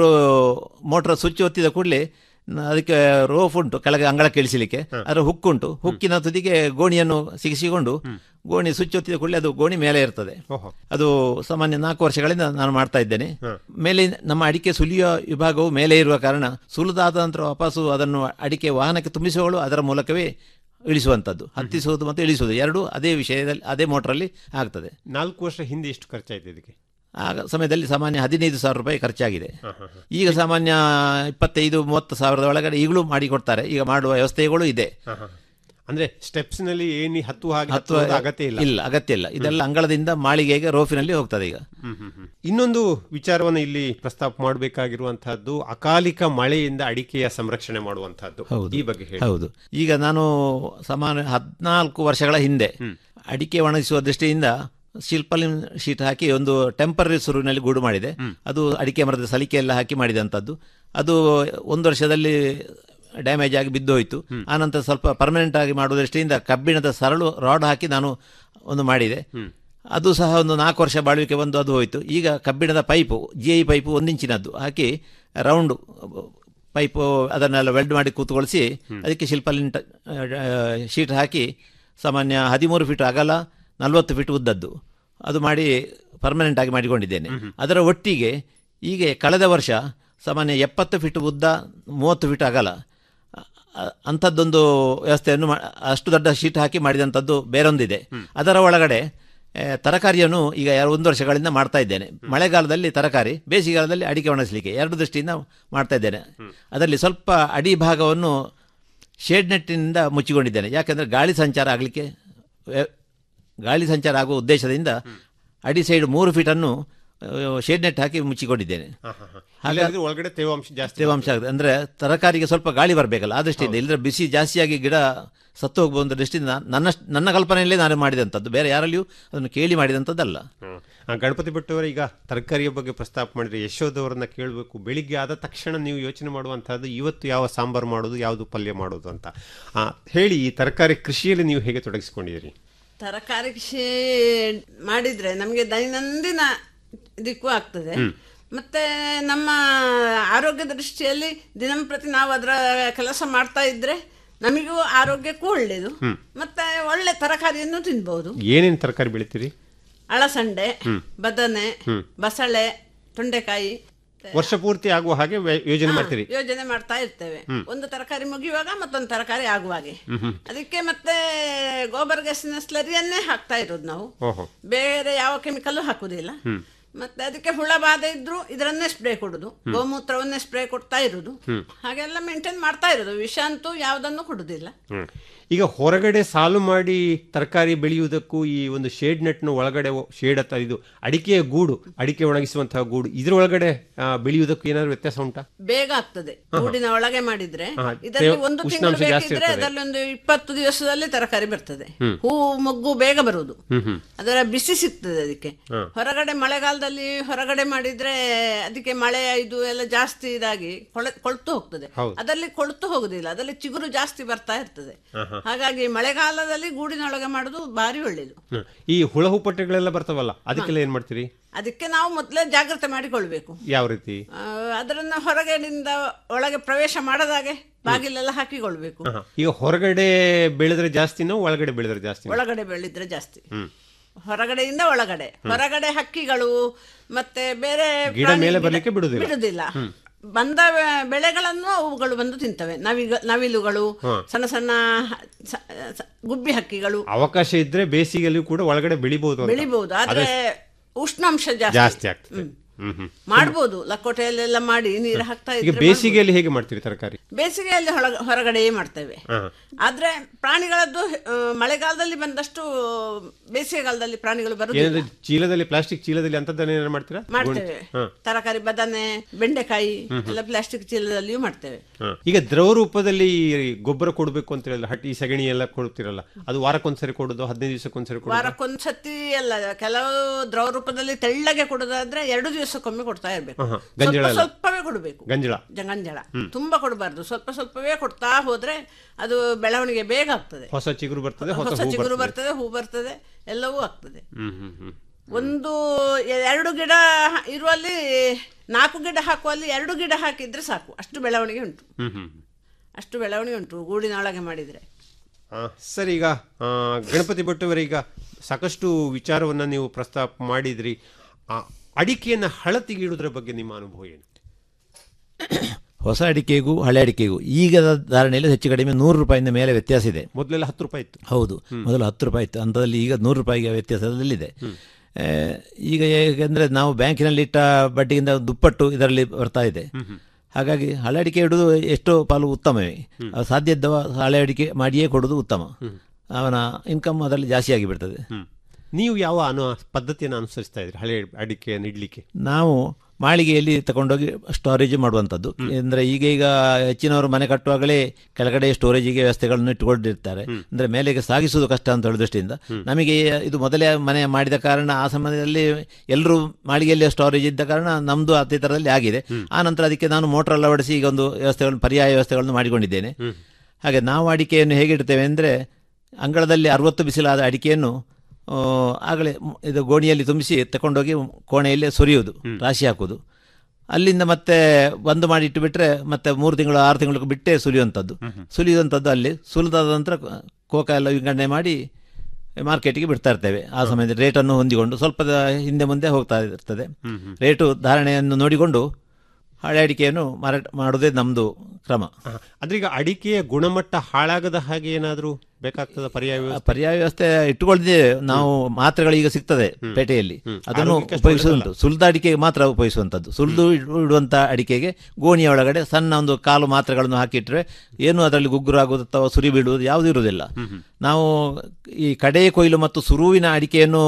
ಮೋಟರ್ ಸ್ವಿಚ್ ಒತ್ತಿದ ಕೂಡಲೇ ಅದಕ್ಕೆ ರೋಫ್ ಉಂಟು ಕೆಳಗೆ ಅಂಗಳಕ್ಕೆ ಇಳಿಸಲಿಕ್ಕೆ ಅದರ ಹುಕ್ ಉಂಟು ಹುಕ್ಕಿನ ತುದಿಗೆ ಗೋಣಿಯನ್ನು ಸಿಗಿಸಿಕೊಂಡು ಗೋಣಿ ಸ್ವಿಚ್ ಒತ್ತಿದ ಕೂಡಲೇ ಅದು ಗೋಣಿ ಮೇಲೆ ಇರ್ತದೆ ಅದು ಸಾಮಾನ್ಯ ನಾಲ್ಕು ವರ್ಷಗಳಿಂದ ನಾನು ಮಾಡ್ತಾ ಇದ್ದೇನೆ ಮೇಲೆ ನಮ್ಮ ಅಡಿಕೆ ಸುಲಿಯುವ ವಿಭಾಗವು ಮೇಲೆ ಇರುವ ಕಾರಣ ಸುಲಿದಾದ ನಂತರ ವಾಪಸ್ಸು ಅದನ್ನು ಅಡಿಕೆ ವಾಹನಕ್ಕೆ ತುಂಬಿಸುವಳು ಅದರ ಮೂಲಕವೇ ಇಳಿಸುವಂಥದ್ದು ಹತ್ತಿಸುವುದು ಮತ್ತು ಇಳಿಸುವುದು ಎರಡು ಅದೇ ವಿಷಯದಲ್ಲಿ ಅದೇ ಮೋಟರಲ್ಲಿ ಆಗ್ತದೆ ನಾಲ್ಕು ವರ್ಷ ಹಿಂದೆ ಎಷ್ಟು ಖರ್ಚಾಯ್ತು ಇದಕ್ಕೆ ಆಗ ಸಮಯದಲ್ಲಿ ಸಾಮಾನ್ಯ ಹದಿನೈದು ಸಾವಿರ ರೂಪಾಯಿ ಖರ್ಚಾಗಿದೆ ಈಗ ಸಾಮಾನ್ಯ ಇಪ್ಪತ್ತೈದು ಮೂವತ್ತು ಸಾವಿರದ ಒಳಗಡೆ ಈಗಲೂ ಮಾಡಿಕೊಡ್ತಾರೆ ಈಗ ಮಾಡುವ ವ್ಯವಸ್ಥೆಗಳು ಇದೆ ಹಾ, ಹಾ. ಅಂದ್ರೆ ಸ್ಟೆಪ್ಸ್ ನಲ್ಲಿ ಏನಿ ಹತ್ತು ಹಾಗೆ ಹತ್ತುವ ಹತ್ತುವುದು ಅಗತ್ಯ ಇಲ್ಲ ಇಲ್ಲ ಅಗತ್ಯ ಇಲ್ಲ ಇದೆಲ್ಲ ಅಂಗಳದಿಂದ ಮಾಳಿಗೆಗೆ ರೋಫಿನಲ್ಲಿ ಹೋಗ್ತದೆ ಈಗ ಹ್ಮ್, ಹ್ಮ್, ಹ್ಮ್. ಇನ್ನೊಂದು ವಿಚಾರವನ್ನು ಇಲ್ಲಿ ಪ್ರಸ್ತಾಪ ಮಾಡಬೇಕಾಗಿರುವಂತಹದ್ದು ಅಕಾಲಿಕ ಮಳೆಯಿಂದ ಅಡಿಕೆಯ ಸಂರಕ್ಷಣೆ ಮಾಡುವಂತಹದ್ದು ಹೌದು ಈ ಬಗ್ಗೆ ಹೇಳಿ ಹೌದು ಈಗ ನಾನು ಸಮಾನ ಹದಿನಾಲ್ಕು ವರ್ಷಗಳ ಹಿಂದೆ ಅಡಿಕೆ ಒಣಗಿಸುವ ದೃಷ್ಟಿಯಿಂದ ಶಿಲ್ಪಲಿನ್ ಶೀಟ್ ಹಾಕಿ ಒಂದು ಟೆಂಪರರಿ ಸುರುವಿನಲ್ಲಿ ಗೂಡು ಮಾಡಿದೆ ಅದು ಅಡಿಕೆ ಮರದ ಸಲಿಕೆ ಎಲ್ಲ ಹಾಕಿ ಮಾಡಿದಂಥದ್ದು ಅದು ಒಂದು ವರ್ಷದಲ್ಲಿ ಡ್ಯಾಮೇಜ್ ಆಗಿ ಬಿದ್ದು ಹೋಯಿತು ಆನಂತರ ಸ್ವಲ್ಪ ಪರ್ಮನೆಂಟ್ ಆಗಿ ಮಾಡುವ ದೃಷ್ಟಿಯಿಂದ ಕಬ್ಬಿಣದ ಸರಳು ರಾಡ್ ಹಾಕಿ ನಾನು ಒಂದು ಮಾಡಿದೆ ಅದು ಸಹ ಒಂದು ನಾಲ್ಕು ವರ್ಷ ಬಾಳ್ವಿಕೆ ಬಂದು ಅದು ಹೋಯಿತು ಈಗ ಕಬ್ಬಿಣದ ಪೈಪು ಜಿ ಐ ಪೈಪು ಒಂದು ಇಂಚಿನದ್ದು ಹಾಕಿ ರೌಂಡ್ ಪೈಪು ಅದನ್ನೆಲ್ಲ ವೆಲ್ಡ್ ಮಾಡಿ ಕೂತ್ಕೊಳಿಸಿ ಅದಕ್ಕೆ ಶಿಲ್ಪಲಿಂಟ ಶೀಟ್ ಹಾಕಿ ಸಾಮಾನ್ಯ ಹದಿಮೂರು ಫೀಟ್ ಅಗಲ ನಲವತ್ತು ಫೀಟ್ ಉದ್ದದ್ದು ಅದು ಮಾಡಿ ಪರ್ಮನೆಂಟ್ ಆಗಿ ಮಾಡಿಕೊಂಡಿದ್ದೇನೆ ಅದರ ಒಟ್ಟಿಗೆ ಹೀಗೆ ಕಳೆದ ವರ್ಷ ಸಾಮಾನ್ಯ ಎಪ್ಪತ್ತು ಫೀಟ್ ಉದ್ದ ಮೂವತ್ತು ಫೀಟ್ ಅಗಲ ಅ- ಅಂಥದ್ದೊಂದು ವ್ಯವಸ್ಥೆಯನ್ನು ಮಾ- ಅಷ್ಟು ದೊಡ್ಡ ಶೀಟ್ ಹಾಕಿ ಮಾಡಿದಂಥದ್ದು ಬೇರೊಂದಿದೆ ಅದರ ಒಳಗಡೆ ಆ, ತರಕಾರಿಯನ್ನು ಈಗ ಎರಡು ಒಂದು ವರ್ಷಗಳಿಂದ ಮಾಡ್ತಾ ಇದ್ದೇನೆ ಮಳೆಗಾಲದಲ್ಲಿ ತರಕಾರಿ ಬೇಸಿಗೆಗಾಲದಲ್ಲಿ ಅಡಿಕೆ ಒಣಗಿಸಲಿಕ್ಕೆ ಎರಡು ದೃಷ್ಟಿಯಿಂದ ಮಾಡ್ತಾ ಇದ್ದೇನೆ ಅದರಲ್ಲಿ ಸ್ವಲ್ಪ ಅಡಿ ಭಾಗವನ್ನು ಶೇಡ್ ನೆಟ್ಟಿನಿಂದ ಮುಚ್ಚಿಕೊಂಡಿದ್ದೇನೆ ಯಾಕೆಂದರೆ ಗಾಳಿ ಸಂಚಾರ ಆಗಲಿಕ್ಕೆ ಗಾಳಿ ಸಂಚಾರ ಆಗುವ ಉದ್ದೇಶದಿಂದ ಅಡಿ ಸೈಡ್ ಮೂರು ಫೀಟನ್ನು ಶೇಡ್ ನೆಟ್ ಹಾಕಿ ಮುಚ್ಚಿಕೊಂಡಿದ್ದೇನೆ ಹಾಗಾದ್ರೆ ಒಳಗಡೆ ತೇವಾಂಶ ಜಾಸ್ತಿ ತೇವಾಂಶ ಆಗುತ್ತೆ ಅಂದರೆ ತರಕಾರಿಗೆ ಸ್ವಲ್ಪ ಗಾಳಿ ಬರಬೇಕಲ್ಲ ಆ ದೃಷ್ಟಿಯಿಂದ ಇಲ್ಲದ್ರೆ ಬಿಸಿ ಜಾಸ್ತಿಯಾಗಿ ಗಿಡ ಸತ್ತು ಹೋಗ್ಬೋದು ದೃಷ್ಟಿಯಿಂದ ನನ್ನ ನನ್ನ ಕಲ್ಪನೆಯಲ್ಲೇ ನಾನು ಮಾಡಿದಂಥದ್ದು ಬೇರೆ ಯಾರಲ್ಲಿಯೂ ಅದನ್ನು ಕೇಳಿ ಮಾಡಿದಂಥದ್ದಲ್ಲ ಹ್ಮ್. ಆ, ಗಣಪತಿ ಭಟ್ಟವರ ಈಗ ತರಕಾರಿಯ ಬಗ್ಗೆ ಪ್ರಸ್ತಾಪ ಮಾಡಿದ್ರೆ ಯಶೋದವರನ್ನ ಕೇಳಬೇಕು ಬೆಳಿಗ್ಗೆ ಆದ ತಕ್ಷಣ ನೀವು ಯೋಚನೆ ಮಾಡುವಂತಹದ್ದು ಇವತ್ತು ಯಾವ ಸಾಂಬಾರು ಮಾಡೋದು ಯಾವುದು ಪಲ್ಯ ಮಾಡೋದು ಅಂತ ಆ, ಹೇಳಿ ಈ ತರಕಾರಿ ಕೃಷಿಯಲ್ಲಿ ನೀವು ಹೇಗೆ ತೊಡಗಿಸಿಕೊಂಡಿದ್ದೀರಿ ತರಕಾರಿ ಕೃಷಿ ಮಾಡಿದ್ರೆ ನಮಗೆ ದೈನಂದಿನ ಇದಕ್ಕೂ ಆಗ್ತದೆ ಮತ್ತೆ ನಮ್ಮ ಆರೋಗ್ಯದ ದೃಷ್ಟಿಯಲ್ಲಿ ದಿನಂಪ್ರತಿ ನಾವು ಅದರ ಕೆಲಸ ಮಾಡ್ತಾ ಇದ್ರೆ ನಮಗೂ ಆರೋಗ್ಯಕ್ಕೂ ಒಳ್ಳೆಯದು ಮತ್ತೆ ಒಳ್ಳೆ ತರಕಾರಿಯನ್ನು ತಿನ್ಬಹುದು ಏನೇನು ತರಕಾರಿ ಬೆಳಿತೀರಿ ಅಳಸಂಡೆ ಹ್ಮ್. ಬದನೆ ಹ್ಮ್. ಬಸಳೆ ತೊಂಡೆಕಾಯಿ ವರ್ಷ ಪೂರ್ತಿ ಆಗುವ ಹಾಗೆ ವ್ಯ- ಯೋಜನೆ ಹಾ, ಮಾಡ್ತೀರಿ ಯೋಜನೆ ಮಾಡ್ತಾ ಇರ್ತೇವೆ ಹ್ಮ್. ಒಂದು ತರಕಾರಿ ಮುಗಿಯುವಾಗ ಮತ್ತೊಂದು ತರಕಾರಿ ಆಗುವಾಗೆ ಹ್ಮ್ ಹ್ಮ್. ಅದಕ್ಕೆ ಮತ್ತೆ ಗೋಬರ್ ಗ್ಯಾಸಿನ ಸ್ಲರಿಯನ್ನೇ ಹಾಕ್ತಾ ಇರೋದು ನಾವು ಓಹೋ ಬೇರೆ ಯಾವ ಕೆಮಿಕಲ್ ಹಾಕುದಿಲ್ಲ ಹ್ಮ್ ಮತ್ತೆ ಅದಕ್ಕೆ ಹುಳ ಬಾಧೆ ಇದ್ರು ಇದರನ್ನೇ ಸ್ಪ್ರೇ ಕೊಡುದು ಗೋಮೂತ್ರವನ್ನೇ ಸ್ಪ್ರೇ ಕೊಡ್ತಾ ಇರುದು ಹ್ಮ್. ಹಾಗೆಲ್ಲ ಮೇಂಟೈನ್ ಮಾಡ್ತಾ ಇರೋದು ವಿಷ ಅಂತೂ ಯಾವುದನ್ನು ಕೊಡುದಿಲ್ಲ ಹ್ಮ್. ಈಗ ಹೊರಗಡೆ ಸಾಲು ಮಾಡಿ ತರಕಾರಿ ಬೆಳೆಯುವುದಕ್ಕೂ ಈ ಒಂದು ಶೇಡ್ ನೆಟ್ನ ಒಳಗಡೆ ಶೇಡ್ ಅಂತ ಇದು ಅಡಿಕೆಯ ಗೂಡು ಅಡಿಕೆ ಒಣಗಿಸುವಂತಹ ಗೂಡು ಇದ್ರ ಒಳಗಡೆ ಆ, ಬೆಳೆಯುವುದಕ್ಕೂ ಏನಾದ್ರು ವ್ಯತ್ಯಾಸ ಉಂಟಾ ಬೇಗ ಆಗ್ತದೆ ಗೂಡಿನ ಒಳಗೆ ಮಾಡಿದ್ರೆ ಹಾ, ಇದರಲ್ಲಿ ತೇವ- ಒಂದು ಉಷ್ಣಾಂಶ ತಿಂಗಳು ಜಾಸ್ತಿ ಬೇಕಿದ್ರೆ ಇರ್ತದೆ. ಅದರಲ್ಲಿ ಒಂದು ಇಪ್ಪತ್ತು ದಿವಸದಲ್ಲಿ ತರಕಾರಿ ಬರ್ತದೆ ಹ್ಮ್. ಹೂ ಮೊಗ್ಗು ಬೇಗ ಬರುವುದು ಹ್ಮ್ ಹ್ಮ್ ಅದರ ಬಿಸಿ ಸಿಗ್ತದೆ ಅದಕ್ಕೆ ಹಾ. ಹೊರಗಡೆ ಮಳೆಗಾಲದಲ್ಲಿ ಹೊರಗಡೆ ಮಾಡಿದ್ರೆ ಅದಕ್ಕೆ ಮಳೆ ಇದು ಎಲ್ಲ ಜಾಸ್ತಿ ಇದಾಗಿ ಕೊಳೆ ಕೊಳ್ತು ಹೋಗ್ತದೆ ಹೌದು. ಅದರಲ್ಲಿ ಕೊಳ್ತು ಹೋಗುದಿಲ್ಲ ಅದರಲ್ಲಿ ಚಿಗುರು ಜಾಸ್ತಿ ಬರ್ತಾ ಇರ್ತದೆ ಹಾ, ಹಾ. ಹಾಗಾಗಿ ಮಳೆಗಾಲದಲ್ಲಿ ಗೂಡಿನೊಳಗೆ ಮಾಡುದು ಭಾರಿ ಒಳ್ಳೇದು ಹ್ಮ್. ಈ ಹುಳ ಹುಪ್ಪಟ್ಟೆಗಳೆಲ್ಲ ಬರ್ತಾವಲ್ಲ ಅದಕ್ಕೆಲ್ಲ ಏನ್ ಮಾಡ್ತೀರಿ ಅದಕ್ಕೆ ನಾವು ಮೊದಲೇ ಜಾಗ್ರತೆ ಮಾಡಿಕೊಳ್ಬೇಕು ಯಾವ ರೀತಿ ಆ, ಅದರನ್ನ ಹೊರಗಡೆಯಿಂದ ಒಳಗೆ ಪ್ರವೇಶ ಮಾಡದಾಗೆ ಬಾಗಿಲೆಲ್ಲ ಹಾಕಿಕೊಳ್ಬೇಕು ಹಾ, ಹಾ. ಈಗ ಹೊರಗಡೆ ಬೆಳೆದ್ರೆ ಜಾಸ್ತಿನೋ ಒಳಗಡೆ ಬೆಳೆದ್ರೆ ಜಾಸ್ತಿ ಒಳಗಡೆ ಬೆಳೆದ್ರೆ ಜಾಸ್ತಿ ಹ್ಮ್ ಹೊರಗಡೆಯಿಂದ ಒಳಗಡೆ ಹೊರಗಡೆ ಹಕ್ಕಿಗಳು ಮತ್ತೆ ಬೇರೆ ಗಿಡ ಪ್ರಾಣಿ- ಮೇಲೆ ಗಿಡ- ಬರ್ಲಿಕ್ಕೆ ಬಿಡುದಿಲ್ಲ. ಬಿಡುದಿಲ್ಲ ಹ್ಮ್. ಬಂದ ಬೆಳೆಗಳನ್ನು ಅವುಗಳು ಬಂದು ತಿಂತವೆ ನವಿಗ ನವಿಲುಗಳು ಹಾ. ಸಣ್ಣ ಸಣ್ಣ ಹ- ಸ- ಸ- ಗುಬ್ಬಿ ಹಕ್ಕಿಗಳು ಅವಕಾಶ ಇದ್ರೆ ಬೇಸಿಗೆಯಲ್ಲೂ ಕೂಡ ಒಳಗಡೆ ಬೆಳಿಬಹುದು ಅಂತ. ಬೆಳಿಬಹುದು ಆದ್ರೆ ಅದೇ ಉಷ್ಣಾಂಶ ಜಾಸ್ತಿ ಜಾಸ್ತಿ ಆಗ್ತದೆ ಹ್ಮ್ ಹ್ಮ್ ಮಾಡ್ಬೋದು ಲಕೋಟೆಯಲ್ಲೆಲ್ಲ ಮಾಡಿ ನೀರು ಹಾಕ್ತಾ ಈಗ ಇದ್ರೆ ಬೇಸಿಗೆಯಲ್ಲಿ ಹೇಗೆ ಮಾಡ್ತೀರಿ ತರಕಾರಿ ಮಾಡ್ಬೋದು. ಬೇಸಿಗೆಯಲ್ಲಿ ಹೊರಗ ಹೊರಗಡೆಯೇ ಮಾಡ್ತೇವೆ ಹಾ. ಆದ್ರೆ ಪ್ರಾಣಿಗಳದ್ದು ಆ, ಮಳೆಗಾಲದಲ್ಲಿ ಬಂದಷ್ಟು ಬೇಸಿಗೆಗಾಲದಲ್ಲಿ ಪ್ರಾಣಿಗಳು ಬರುದಿಲ್ಲ ಏನಾದ್ರೆ ಚೀಲದಲ್ಲಿ ಪ್ಲಾಸ್ಟಿಕ್ ಚೀಲದಲ್ಲಿ ಅಂತದನ್ನ ಏನಾರು ಮಾಡ್ತೀರಾ ಮಾಡ್ತೇವೆ ಹಾ. ತರಕಾರಿ ಬದನೆ ಬೆಂಡೆಕಾಯಿ ಎಲ್ಲ ಪ್ಲಾಸ್ಟಿಕ್ ಚೀಲದಲ್ಲಿಯೂ ಮಾಡ್ತೇವೆ ಹಾ. ಈಗ ದ್ರವ ರೂಪದಲ್ಲಿ ಗೊಬ್ಬರ ಕೊಡಬೇಕು ಅಂತ ಹೇಳಿದ್ರೆ ಹಟ್ಟಿ ಸಗಣಿ ಎಲ್ಲ ಕೊಡ್ತಿರಲ್ಲ ಅದು ವಾರಕ್ಕೊಂದ್ಸರಿ ಕೊಡೋದು ಹದಿನೈದು ದಿವಸಕ್ಕೊಂದ್ಸರಿ ಕೊಡೋದು ವಾರಕ್ಕೊಂದ್ಸತಿ ಅಲ್ಲ ಕೆಲವು ದ್ರವ ರೂಪದಲ್ಲಿ ತೆಳ್ಳಗೆ ಕೊಡೋದಾದ್ರೆ ಎರಡು ದಿವಸಕ್ಕೊಮ್ಮೆ ಕೊಡ್ತಾ ಇರ್ಬೇಕು ಹಾ, ಹಾ. ಗಂಜಳ ಸ್ವಲ್ಪ ಎಲ್ಲ? ಸ್ವಲ್ಪವೇ ಕೊಡಬೇಕು ಗಂಜಳ ಗಂಜಳ ಹ್ಮ್. ತುಂಬಾ ಕೊಡಬಾರ್ದು ಸ್ವಲ್ಪ ಸ್ವಲ್ಪವೇ ಕೊಡ್ತಾ ಹೋದ್ರೆ ಅದು ಬೆಳವಣಿಗೆ ಬೇಗ ಆಗ್ತದೆ ಹೊಸ ಚಿಗುರು ಬರ್ತದೆ ಹೊಸ ಹೊಸ ಹೂ ಚಿಗುರು ಬರ್ತದೆ ಬರ್ತದೆ ಹೂ ಬರ್ತದೆ ಎಲ್ಲವೂ ಆಗ್ತದೆ ಹ್ಮ್ ಹ್ಮ್ ಹ್ಮ್ ಒಂದು ಎರಡು ಗಿಡ ಇರುವಲ್ಲಿ ನಾಲ್ಕು ಗಿಡ ಹಾಕುವಲ್ಲಿ ಎರಡು ಗಿಡ ಹಾಕಿದ್ರೆ ಸಾಕು ಅಷ್ಟು ಬೆಳವಣಿಗೆ ಉಂಟು ಹ್ಮ್ ಹ್ಮ್ ಅಷ್ಟು ಬೆಳವಣಿಗೆ ಉಂಟು ಗೂಡಿನೊಳಗೆ ಮಾಡಿದ್ರೆ ಆ, ಸರ್ ಈಗ ಆ, ಗಣಪತಿ ಭಟ್ಟವರೀಗ ಸಾಕಷ್ಟು ವಿಚಾರವನ್ನ ನೀವು ಪ್ರಸ್ತಾಪ ಮಾಡಿದ್ರಿ ಆ, ಅಡಿಕೆಯನ್ನ ಹಳತಿಗಿಡುವುದರ ಬಗ್ಗೆ ನಿಮ್ಮ ಅನುಭವ ಏನು ಹೊಸ ಅಡಿಕೆಗೂ ಹಳೆ ಅಡಿಕೆಗೂ ಈಗದ ಧಾರಣೆಯಲ್ಲಿ ಹೆಚ್ಚು ಕಡಿಮೆ ನೂರು ರೂಪಾಯಿಂದ ಮೇಲೆ ವ್ಯತ್ಯಾಸ ಇದೆ ಮೊದಲೆಲ್ಲ ಹತ್ತು ರೂಪಾಯಿ ಇತ್ತು ಹೌದು ಮೊದಲು ಹತ್ತು ರೂಪಾಯಿ ಇತ್ತು ಅಂಥದ್ರಲ್ಲಿ ಈಗ ನೂರು ರೂಪಾಯಿಗೆ ವ್ಯತ್ಯಾಸದಲ್ಲಿದೆ ಆ, ಈಗ ಹೇಗೆಂದರೆ ನಾವು ಬ್ಯಾಂಕಿನಲ್ಲಿ ಇಟ್ಟ ಬಡ್ಡಿಗಿಂತ ದುಪ್ಪಟ್ಟು ಇದರಲ್ಲಿ ಬರ್ತಾ ಇದೆ ಹಾಗಾಗಿ ಹಳೆ ಅಡಿಕೆ ಇಡುವುದು ಎಷ್ಟೋ ಪಾಲು ಉತ್ತಮವೇ ಅದು ಸಾಧ್ಯ ಇದ್ದವ ಹಳೆ ಅಡಿಕೆ ಮಾಡಿಯೇ ಕೊಡುವುದು ಉತ್ತಮ ಅವನ ಇನ್ಕಮ್ ಅದರಲ್ಲಿ ಜಾಸ್ತಿ ಆಗಿಬಿಡ್ತದೆ ನೀವು ಯಾವ ಅನು ಪದ್ಧತಿಯನ್ನು ಅನುಸರಿಸ್ತಾ ಇದ್ರಿ ಹಳೆ ಅಡಿಕೆಯನ್ನು ಇಡ್ಲಿಕ್ಕೆ ನಾವು ಮಾಳಿಗೆಯಲ್ಲಿ ತಗೊಂಡೋಗಿ ಸ್ಟೋರೇಜ್ ಮಾಡುವಂಥದ್ದು ಅಂದರೆ ಈಗ ಈಗ ಹೆಚ್ಚಿನವರು ಮನೆ ಕಟ್ಟುವಾಗಲೇ ಕೆಳಗಡೆ ಸ್ಟೋರೇಜಿಗೆ ವ್ಯವಸ್ಥೆಗಳನ್ನು ಇಟ್ಟುಕೊಂಡಿರ್ತಾರೆ ಅಂದರೆ ಮೇಲೆಗೆ ಸಾಗಿಸುವುದು ಕಷ್ಟ ಅಂತ ಹೇಳೋ ದೃಷ್ಟಿಯಿಂದ ನಮಗೆ ಇದು ಮೊದಲೇ ಮನೆ ಮಾಡಿದ ಕಾರಣ ಆ ಸಮಯದಲ್ಲಿ ಎಲ್ಲರೂ ಮಾಳಿಗೆಯಲ್ಲಿ ಸ್ಟೋರೇಜ್ ಇದ್ದ ಕಾರಣ ನಮ್ಮದು ಅದೇ ಥರದಲ್ಲಿ ಆಗಿದೆ ಆ ನಂತರ ಅದಕ್ಕೆ ನಾನು ಮೋಟರ್ ಅಳವಡಿಸಿ ಈಗ ಒಂದು ವ್ಯವಸ್ಥೆಗಳನ್ನು ಪರ್ಯಾಯ ವ್ಯವಸ್ಥೆಗಳನ್ನು ಮಾಡಿಕೊಂಡಿದ್ದೇನೆ ಹಾಗೆ ನಾವು ಅಡಿಕೆಯನ್ನು ಹೇಗಿಡ್ತೇವೆ ಅಂದರೆ ಅಂಗಳದಲ್ಲಿ ಅರವತ್ತು ಬಿಸಿಲಾದ ಅಡಿಕೆಯನ್ನು ಆ, ಆಗಲೇ ಮ್- ಇದು ಗೋಣಿಯಲ್ಲಿ ತುಂಬಿಸಿ ತಗೊಂಡೋಗಿ ಕೋಣೆಯಲ್ಲಿ ಸುರಿಯುವುದು ರಾಶಿ ಹಾಕುವುದು ಅಲ್ಲಿಂದ ಮತ್ತೆ ಬಂದು ಮಾಡಿ ಇಟ್ಟುಬಿಟ್ರೆ ಮತ್ತೆ ಮೂರು ತಿಂಗಳು ಆರು ತಿಂಗಳು ಬಿಟ್ಟೇ ಸುಲಿಯುವಂಥದ್ದು ಸುಲಿಯುವಂಥದ್ದು ಅಲ್ಲಿ ಸುಲಿದಾದ ನಂತರ ಕೋಕ ಎಲ್ಲ ವಿಂಗಡಣೆ ಮಾಡಿ ಮಾರ್ಕೆಟಿಗೆ ಬಿಡ್ತಾ ಇರ್ತೇವೆ ಆ ಸಮಯದಲ್ಲಿ ರೇಟನ್ನು ಹೊಂದಿಕೊಂಡು ಸ್ವಲ್ಪ ದ- ಹಿಂದೆ ಮುಂದೆ ಹೋಗ್ತಾ ಇರ್ತದೆ ರೇಟು ಧಾರಣೆಯನ್ನು ನೋಡಿಕೊಂಡು ಹಳೆ ಅಡಿಕೆಯನ್ನು ಮಾರಾಟ ಮಾಡೋದೇ ನಮ್ಮದು ಕ್ರಮ ಅಂದ್ರೆ ಈಗ ಅಡಿಕೆಯ ಗುಣಮಟ್ಟ ಹಾಳಾಗದ ಹಾಗೆ ಏನಾದರೂ ಬೇಕಾಗ್ತದ ಪರ್ಯಾಯ ವ್ಯವಸ್ಥೆ? ಪರ್ಯಾಯ ವ್ಯವಸ್ಥೆ ಇಟ್ಟುಕೊಳ್ಳಿದ್ದೇವೆ ನಾವು ಮಾತ್ರೆಗಳು ಈಗ ಸಿಗ್ತದೆ ಪೇಟೆಯಲ್ಲಿ ಅದನ್ನು ಆರೋಗ್ಯಕ್ಕೆ ಅಷ್ಟು ಉಪಯೋಗಿಸುವುದುಂಟು ಸುಲಿದ ಅಡಿಕೆಗೆ ಮಾತ್ರ ಉಪಯೋಗಿಸುವಂಥದ್ದು ಸುಲಿದು ಇಡುವಂಥ ಅಡಿಕೆಗೆ ಗೋಣಿಯ ಒಳಗಡೆ ಸಣ್ಣ ಒಂದು ಕಾಲು ಮಾತ್ರೆಗಳನ್ನು ಹಾಕಿಟ್ರೆ ಏನು ಅದರಲ್ಲಿ ಗುಗ್ಗುರು ಆಗುವುದು ಅಥವಾ ಸುರಿ ಬೀಳುವುದು ಯಾವುದೂ ಇರುವುದಿಲ್ಲ ನಾವು ಈ ಕಡೆ ಕೊಯ್ಲು ಮತ್ತು ಸುರುವಿನ ಅಡಿಕೆಯನ್ನು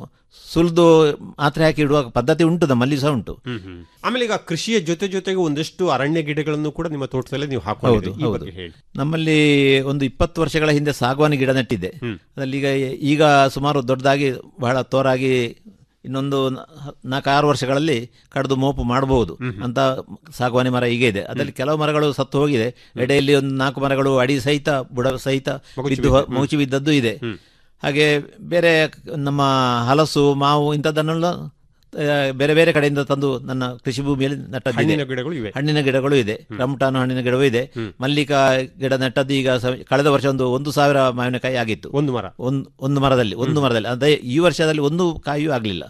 ಸುಲಿದು ಮಾತ್ರೆ ಹಾಕಿ ಇಡುವ ಪದ್ಧತಿ ಉಂಟು ನಮ್ಮಲ್ಲಿ ಸಹ ಉಂಟು ಹ್ಮ್ ಹ್ಮ್. ಆಮೇಲೆ ಈಗ ಕೃಷಿಯ ಜೊತೆ ಜೊತೆಗೆ ಒಂದಷ್ಟು ಅರಣ್ಯ ಗಿಡಗಳನ್ನು ಕೂಡ ನಿಮ್ಮ ತೋಟದಲ್ಲಿ ನೀವು ಹೌದು ಹಾಕೊಂಡಿದ್ದೀರಿ ಈ ಹೌದು ಬಗ್ಗೆ ಹೇಳಿ ನಮ್ಮಲ್ಲಿ ಒಂದು ಇಪ್ಪತ್ತು ವರ್ಷಗಳ ಹಿಂದೆ ಸಾಗವಾನಿ ಗಿಡ ನೆಟ್ಟಿದ್ದೆ ಅದರಲ್ಲಿ ಈಗ ಈಗ ಸುಮಾರು ದೊಡ್ಡದಾಗಿ ಬಹಳ ತೋರಾಗಿ ಇನ್ನೊಂದು ನ- ನಾಲ್ಕು ಆರು ವರ್ಷಗಳಲ್ಲಿ ಕಡಿದು ಮೋಪು ಮಾಡಬಹುದು ಅಂತ ಸಾಗವಾನಿ ಮರ ಈಗ ಇದೆ ಅದರಲ್ಲಿ ಕೆಲವು ಮರಗಳು ಸತ್ತು ಹೋಗಿದೆ ಎಡೆಯಲ್ಲಿ ಒಂದು ನಾಲ್ಕು ಮರಗಳು ಅಡಿ ಸಹಿತ ಬುಡ ಸಹಿತ ಬಿದ್ದು ಹೊ- ಮೌಚಿ ಬಿದ್ದದ್ದು ಇದೆ ಹಾಗೆ ಬೇರೆ ನಮ್ಮ ಹಲಸು ಮಾವು ಇಂಥದ್ದನ್ನೆಲ್ಲ ಆ, ಬೇರೆ ಬೇರೆ ಕಡೆಯಿಂದ ತಂದು ನನ್ನ ಕೃಷಿ ಭೂಮಿಯಲ್ಲಿ ನಟ್ಟದ್ದಿದೆ ಹಣ್ಣಿನ ಗಿಡಗಳು ಇವೆ. ಹಣ್ಣಿನ ಗಿಡಗಳು ಇದೆ ರಮಟಾನು ಹಣ್ಣಿನ ಗಿಡವೂ ಇದೆ ಮಲ್ಲಿಕಾ ಗಿಡ ನೆಟ್ಟದ್ದು ಈಗ ಸ- ಕಳೆದ ವರ್ಷ ಒಂದು ಒಂದು ಸಾವಿರ ಮಾವಿನಕಾಯಿ ಆಗಿತ್ತು ಒಂದು ಮರ ಒಂದು ಒಂದು ಮರದಲ್ಲಿ ಒಂದು ಮರದಲ್ಲಿ ಅದೇ ಈ ವರ್ಷದಲ್ಲಿ ಒಂದು ಕಾಯಿಯೂ ಆಗಲಿಲ್ಲ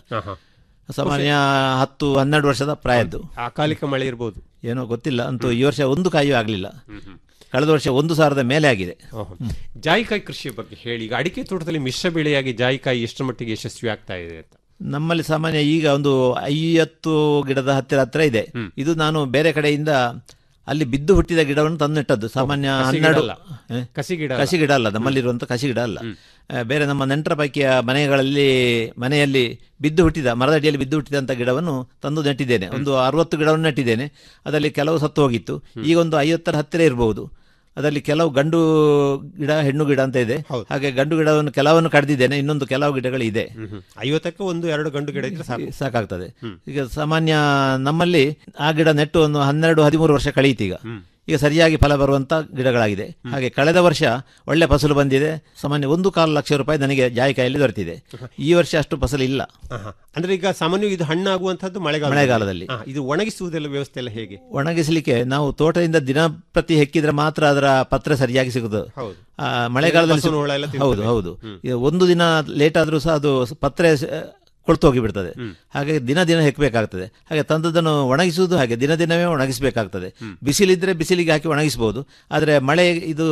ಸಾಮಾನ್ಯ ಹತ್ತು ಹನ್ನೆರಡು ವರ್ಷದ ಪ್ರಾಯದ್ದು ಅಕಾಲಿಕ ಮಳೆ ಇರ್ಬೋದು ಏನೋ ಗೊತ್ತಿಲ್ಲ ಅಂತೂ ಈ ವರ್ಷ ಒಂದು ಕಾಯಿಯೂ ಆಗಲಿಲ್ಲ ಕಳೆದ ವರ್ಷ ಒಂದು ಸಾವಿರದ ಮೇಲೆ ಆಗಿದೆ ಓಹೋ. ಜಾಯಿಕಾಯಿ ಕೃಷಿಯ ಬಗ್ಗೆ ಹೇಳಿ ಈಗ ಅಡಿಕೆ ತೋಟದಲ್ಲಿ ಮಿಶ್ರ ಬೆಳೆಯಾಗಿ ಜಾಯಿಕಾಯಿ ಎಷ್ಟು ಮಟ್ಟಿಗೆ ಯಶಸ್ವಿ ಆಗ್ತಾ ಇದೆ ಅಂತ ನಮ್ಮಲ್ಲಿ ಸಾಮಾನ್ಯ ಈಗ ಒಂದು ಐವತ್ತು ಗಿಡದ ಹತ್ತಿರ ಹತ್ತಿರ ಇದೆ ಇದು ನಾನು ಬೇರೆ ಕಡೆಯಿಂದ ಅಲ್ಲಿ ಬಿದ್ದು ಹುಟ್ಟಿದ ಗಿಡವನ್ನು ತಂದು ನೆಟ್ಟದ್ದು ಸಾಮಾನ್ಯ ಕಸಿ ಗಿಡ ಹನ್ನೆರಡು ಅಲ್ಲ. ಏ? ಕಸಿ ಗಿಡ ಅಲ್ಲ. ಕಸಿ ಗಿಡ ಅಲ್ಲ ನಮ್ಮಲ್ಲಿರುವಂಥ ಕಸಿ ಗಿಡ ಅಲ್ಲ ಆ, ಬೇರೆ ನಮ್ಮ ನೆಂಟರ ಪೈಕಿಯ ಮನೆಗಳಲ್ಲಿ ಮನೆಯಲ್ಲಿ ಬಿದ್ದು ಹುಟ್ಟಿದ ಮರದ ಅಡಿಯಲ್ಲಿ ಬಿದ್ದು ಹುಟ್ಟಿದಂಥ ಗಿಡವನ್ನು ತಂದು ನೆಟ್ಟಿದ್ದೇನೆ ಒಂದು ಅರವತ್ತು ಗಿಡವನ್ನು ನೆಟ್ಟಿದ್ದೇನೆ ಅದರಲ್ಲಿ ಕೆಲವು ಸತ್ತು ಹೋಗಿತ್ತು ಈಗ ಒಂದು ಐವತ್ತರ ಹತ್ತಿರ ಇರಬಹುದು ಅದರಲ್ಲಿ ಕೆಲವು ಗಂಡು ಗಿಡ ಹೆಣ್ಣು ಗಿಡ ಅಂತ ಇದೆ ಹಾಗೆ ಗಂಡು ಗಿಡವನ್ನು ಕೆಲವನ್ನು ಕಡ್ದಿದ್ದೇನೆ ಇನ್ನೊಂದು ಕೆಲವು ಗಿಡಗಳು ಇದೆ ಐವತ್ತಕ್ಕೆ ಒಂದು ಎರಡು ಗಂಡು ಗಿಡ ಇದ್ರೆ ಸಾಕು ಸಾಕಾಗ್ತದೆ ಈಗ ಸಾಮಾನ್ಯ ನಮ್ಮಲ್ಲಿ ಆ ಗಿಡ ನೆಟ್ಟು ಒಂದು ಹನ್ನೆರಡು ಹದಿಮೂರು ವರ್ಷ ಕಳೆಯಿತು ಈಗ ಈಗ ಸರಿಯಾಗಿ ಫಲ ಬರುವಂತ ಗಿಡಗಳಾಗಿದೆ ಹಾಗೆ ಕಳೆದ ವರ್ಷ ಒಳ್ಳೆ ಫಸಲು ಬಂದಿದೆ ಸಾಮಾನ್ಯ ಒಂದು ಕಾಲು ಲಕ್ಷ ರೂಪಾಯಿ ನನಗೆ ಜಾಯಿಕಾಯಲ್ಲಿ ದೊರೆತಿದೆ ಈ ವರ್ಷ ಅಷ್ಟು ಫಸಲು ಇಲ್ಲ ಆಹಾ. ಅಂದ್ರೆ ಈಗ ಸಾಮಾನ್ಯವಾಗಿ ಇದು ಹಣ್ಣಾಗುವಂತಹದ್ದು ಮಳೆಗಾಲ ಮಳೆಗಾಲದಲ್ಲಿ. ಇದು ಒಣಗಿಸುವುದೆಲ್ಲ ವ್ಯವಸ್ಥೆ ಎಲ್ಲ ಹೇಗೆ ಒಣಗಿಸಲಿಕ್ಕೆ ನಾವು ತೋಟದಿಂದ ದಿನಪ್ರತಿ ಹೆಕ್ಕಿದ್ರೆ ಮಾತ್ರ ಅದರ ಪತ್ರೆ ಸರಿಯಾಗಿ ಸಿಗುದು ಹೌದು. ಆ, ಮಳೆಗಾಲದಲ್ಲಿ ಹಸುವಿನ ಹುಳ ಎಲ್ಲ ಹೌದು ತಿಂತದೆ. ಹೌದು ಈಗ ಒಂದು ದಿನ ಲೇಟ್ ಆದ್ರೂ ಸಹ ಅದು ಪತ್ರೆ ಸ- ಕೊಳ್ತು ಹೋಗಿಬಿಡ್ತದೆ ಹಾಗೆ ದಿನ ದಿನ ಹೆಕ್ಕಬೇಕಾಗ್ತದೆ ಹಾಗೆ ತಂದದನ್ನು ಒಣಗಿಸುವುದು ಹಾಗೆ ದಿನ ದಿನವೇ ಒಣಗಿಸಬೇಕಾಗ್ತದೆ ಬಿಸಿಲಿದ್ರೆ ಬಿಸಿಲಿಗೆ ಹಾಕಿ ಒಣಗಿಸಬಹುದು ಆದರೆ ಮಳೆ ಇದು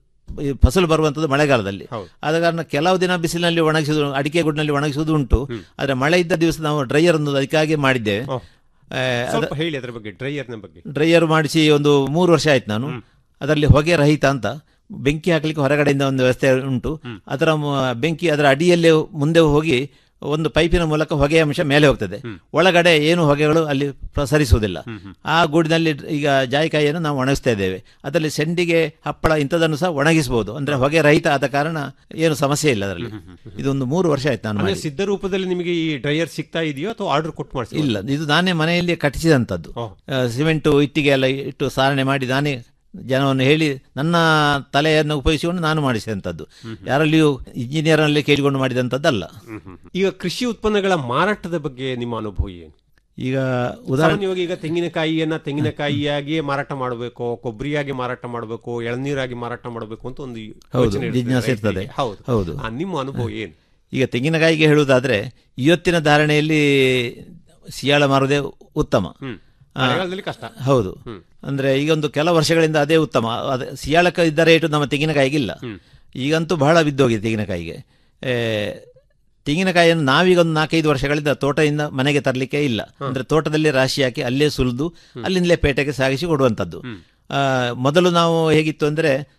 ಈ ಫಸಲು ಬರುವಂಥದ್ದು ಮಳೆಗಾಲದಲ್ಲಿ ಆದ ಕಾರಣ ಕೆಲವು ದಿನ ಬಿಸಿಲಿನಲ್ಲಿ ಒಣಗಿಸುವುದು ಅಡಿಕೆ ಗುಡ್ನಲ್ಲಿ ಒಣಗಿಸುವುದು ಉಂಟು ಆದರೆ ಮಳೆ ಇದ್ದ ದಿವಸ ನಾವು ಡ್ರೈಯರ್ ಒಂದು ಅದಕ್ಕಾಗಿ ಮಾಡಿದ್ದೇವೆ ಆ, ಅದ- ಸ್ವಲ್ಪ ಹೇಳಿ ಅದ್ರ ಬಗ್ಗೆ ಡ್ರೈಯರ್ನ ಬಗ್ಗೆ ಡ್ರೈಯರ್ ಮಾಡಿಸಿ ಒಂದು ಮೂರು ವರ್ಷ ಆಯ್ತು ನಾನು ಅದರಲ್ಲಿ ಹೊಗೆ ರಹಿತ ಅಂತ ಬೆಂಕಿ ಹಾಕಲಿಕ್ಕೆ ಹೊರಗಡೆಯಿಂದ ಒಂದು ವ್ಯವಸ್ಥೆ ಉಂಟು ಅದರ ಮ- ಬೆಂಕಿ ಅದರ ಅಡಿಯಲ್ಲೇ ಮುಂದೆ ಹೋಗಿ ಒಂದು ಪೈಪಿನ ಮೂಲಕ ಹೊಗೆಯ ಅಂಶ ಮೇಲೆ ಹೋಗ್ತದೆ ಒಳಗಡೆ ಏನು ಹೊಗೆಗಳು ಅಲ್ಲಿ ಪ್ರಸರಿಸುವುದಿಲ್ಲ ಆ ಗೂಡಿನಲ್ಲಿ ಈಗ ಜಾಯಿಕಾಯಿಯನ್ನು ನಾವು ಒಣಗಿಸ್ತಾ ಇದ್ದೇವೆ ಅದರಲ್ಲಿ ಸೆಂಡಿಗೆ ಹಪ್ಪಳ ಇಂಥದನ್ನು ಸಹ ಒಣಗಿಸಬಹುದು ಅಂದ್ರೆ ಹೊಗೆ ರಹಿತ ಆದ ಕಾರಣ ಏನು ಸಮಸ್ಯೆ ಇಲ್ಲ ಅದರಲ್ಲಿ ಇದೊಂದು ಮೂರು ವರ್ಷ ಆಯ್ತು ನಾನು ಅಂದ್ರೆ ಮಾಡಿ. ಸಿದ್ಧ ರೂಪದಲ್ಲಿ ನಿಮಗೆ ಈ ಡ್ರೈಯರ್ ಸಿಗ್ತಾ ಇದೆಯೋ ಅಥವಾ ಆರ್ಡರ್ ಕೊಟ್ಟು ಮಾಡಿಸಿ ಇಲ್ಲ ಇದು ನಾನೇ ಮನೆಯಲ್ಲಿ ಕಟ್ಟಿಸಿದಂಥದ್ದು ಆ, ಸಿಮೆಂಟು ಇಟ್ಟಿಗೆ ಎಲ್ಲ ಇಟ್ಟು ಸಾರಣೆ ಮಾಡಿ ನಾನೇ ಜನವನ್ನು ಹೇಳಿ ನನ್ನ ತಲೆಯನ್ನು ಉಪಯೋಗಿಸಿಕೊಂಡು ನಾನು ಮಾಡಿಸಿದಂಥದ್ದು ಯಾರಲ್ಲಿಯೂ ಇಂಜಿನಿಯರ್ನಲ್ಲಿ ಕೇಳಿಕೊಂಡು ಮಾಡಿದಂಥದ್ದಲ್ಲ ಈಗ ಕೃಷಿ ಉತ್ಪನ್ನಗಳ ಮಾರಾಟದ ಬಗ್ಗೆ ನಿಮ್ಮ ಅನುಭವ ಏನು ಈಗ ಉದಾಹರಣೆ ಸಾಮಾನ್ಯವಾಗಿ ಈಗ ತೆಂಗಿನಕಾಯಿಯನ್ನ ತೆಂಗಿನಕಾಯಿಯಾಗಿಯೇ ಮಾರಾಟ ಮಾಡಬೇಕು ಕೊಬ್ಬರಿಯಾಗಿ ಮಾರಾಟ ಮಾಡಬೇಕು ಎಳನೀರಾಗಿ ಮಾರಾಟ ಮಾಡಬೇಕು ಅಂತ ಒಂದು ಹೌದು ಯೋಚನೆ ಇರ್ತದೆ ಜಿಜ್ಞಾಸೆ ರೈತರಿಗೆ. ಇರ್ತದೆ ಹೌದು ಹೌದು ಆ, ನಿಮ್ಮ ಅನುಭವ ಏನು ಈಗ ತೆಂಗಿನಕಾಯಿಗೆ ಹೇಳುವುದಾದ್ರೆ ಇವತ್ತಿನ ಧಾರಣೆಯಲ್ಲಿ ಸಿಯಾಳ ಮಾರುವುದೇ ಉತ್ತಮ ಆ, ಮಳೆಗಾಲದಲ್ಲಿ ಕಷ್ಟ. ಹೌದು ಅಂದ್ರೆ ಈಗ ಒಂದು ಕೆಲವು ವರ್ಷಗಳಿಂದ ಅದೇ ಉತ್ತಮ ಅದೇ ಸಿಯಾಳಕ್ಕೆ ಇದ್ದ ರೇಟು ನಮ್ಮ ತೆಂಗಿನಕಾಯಿಗಿಲ್ಲ ಈಗಂತೂ ಬಹಳ ಬಿದ್ದೋಗಿದೆ ತೆಂಗಿನಕಾಯಿಗೆ ಏ, ತೆಂಗಿನಕಾಯಿಯನ್ನು ನಾವೀಗ ಒಂದು ನಾಲ್ಕೈದು ವರ್ಷಗಳಿಂದ ತೋಟದಿಂದ ಮನೆಗೆ ತರಲಿಕ್ಕೆ ಇಲ್ಲ ಅಂದ್ರೆ ತೋಟದಲ್ಲಿ ರಾಶಿ ಹಾಕಿ ಅಲ್ಲೇ ಸುಲಿದು ಅಲ್ಲಿಂದಲೇ ಪೇಟೆಗೆ ಸಾಗಿಸಿ ಕೊಡುವಂಥದ್ದು ಆ, ಮೊದಲು ನಾವು ಹೇಗಿತ್ತು ಅಂದ್ರೆ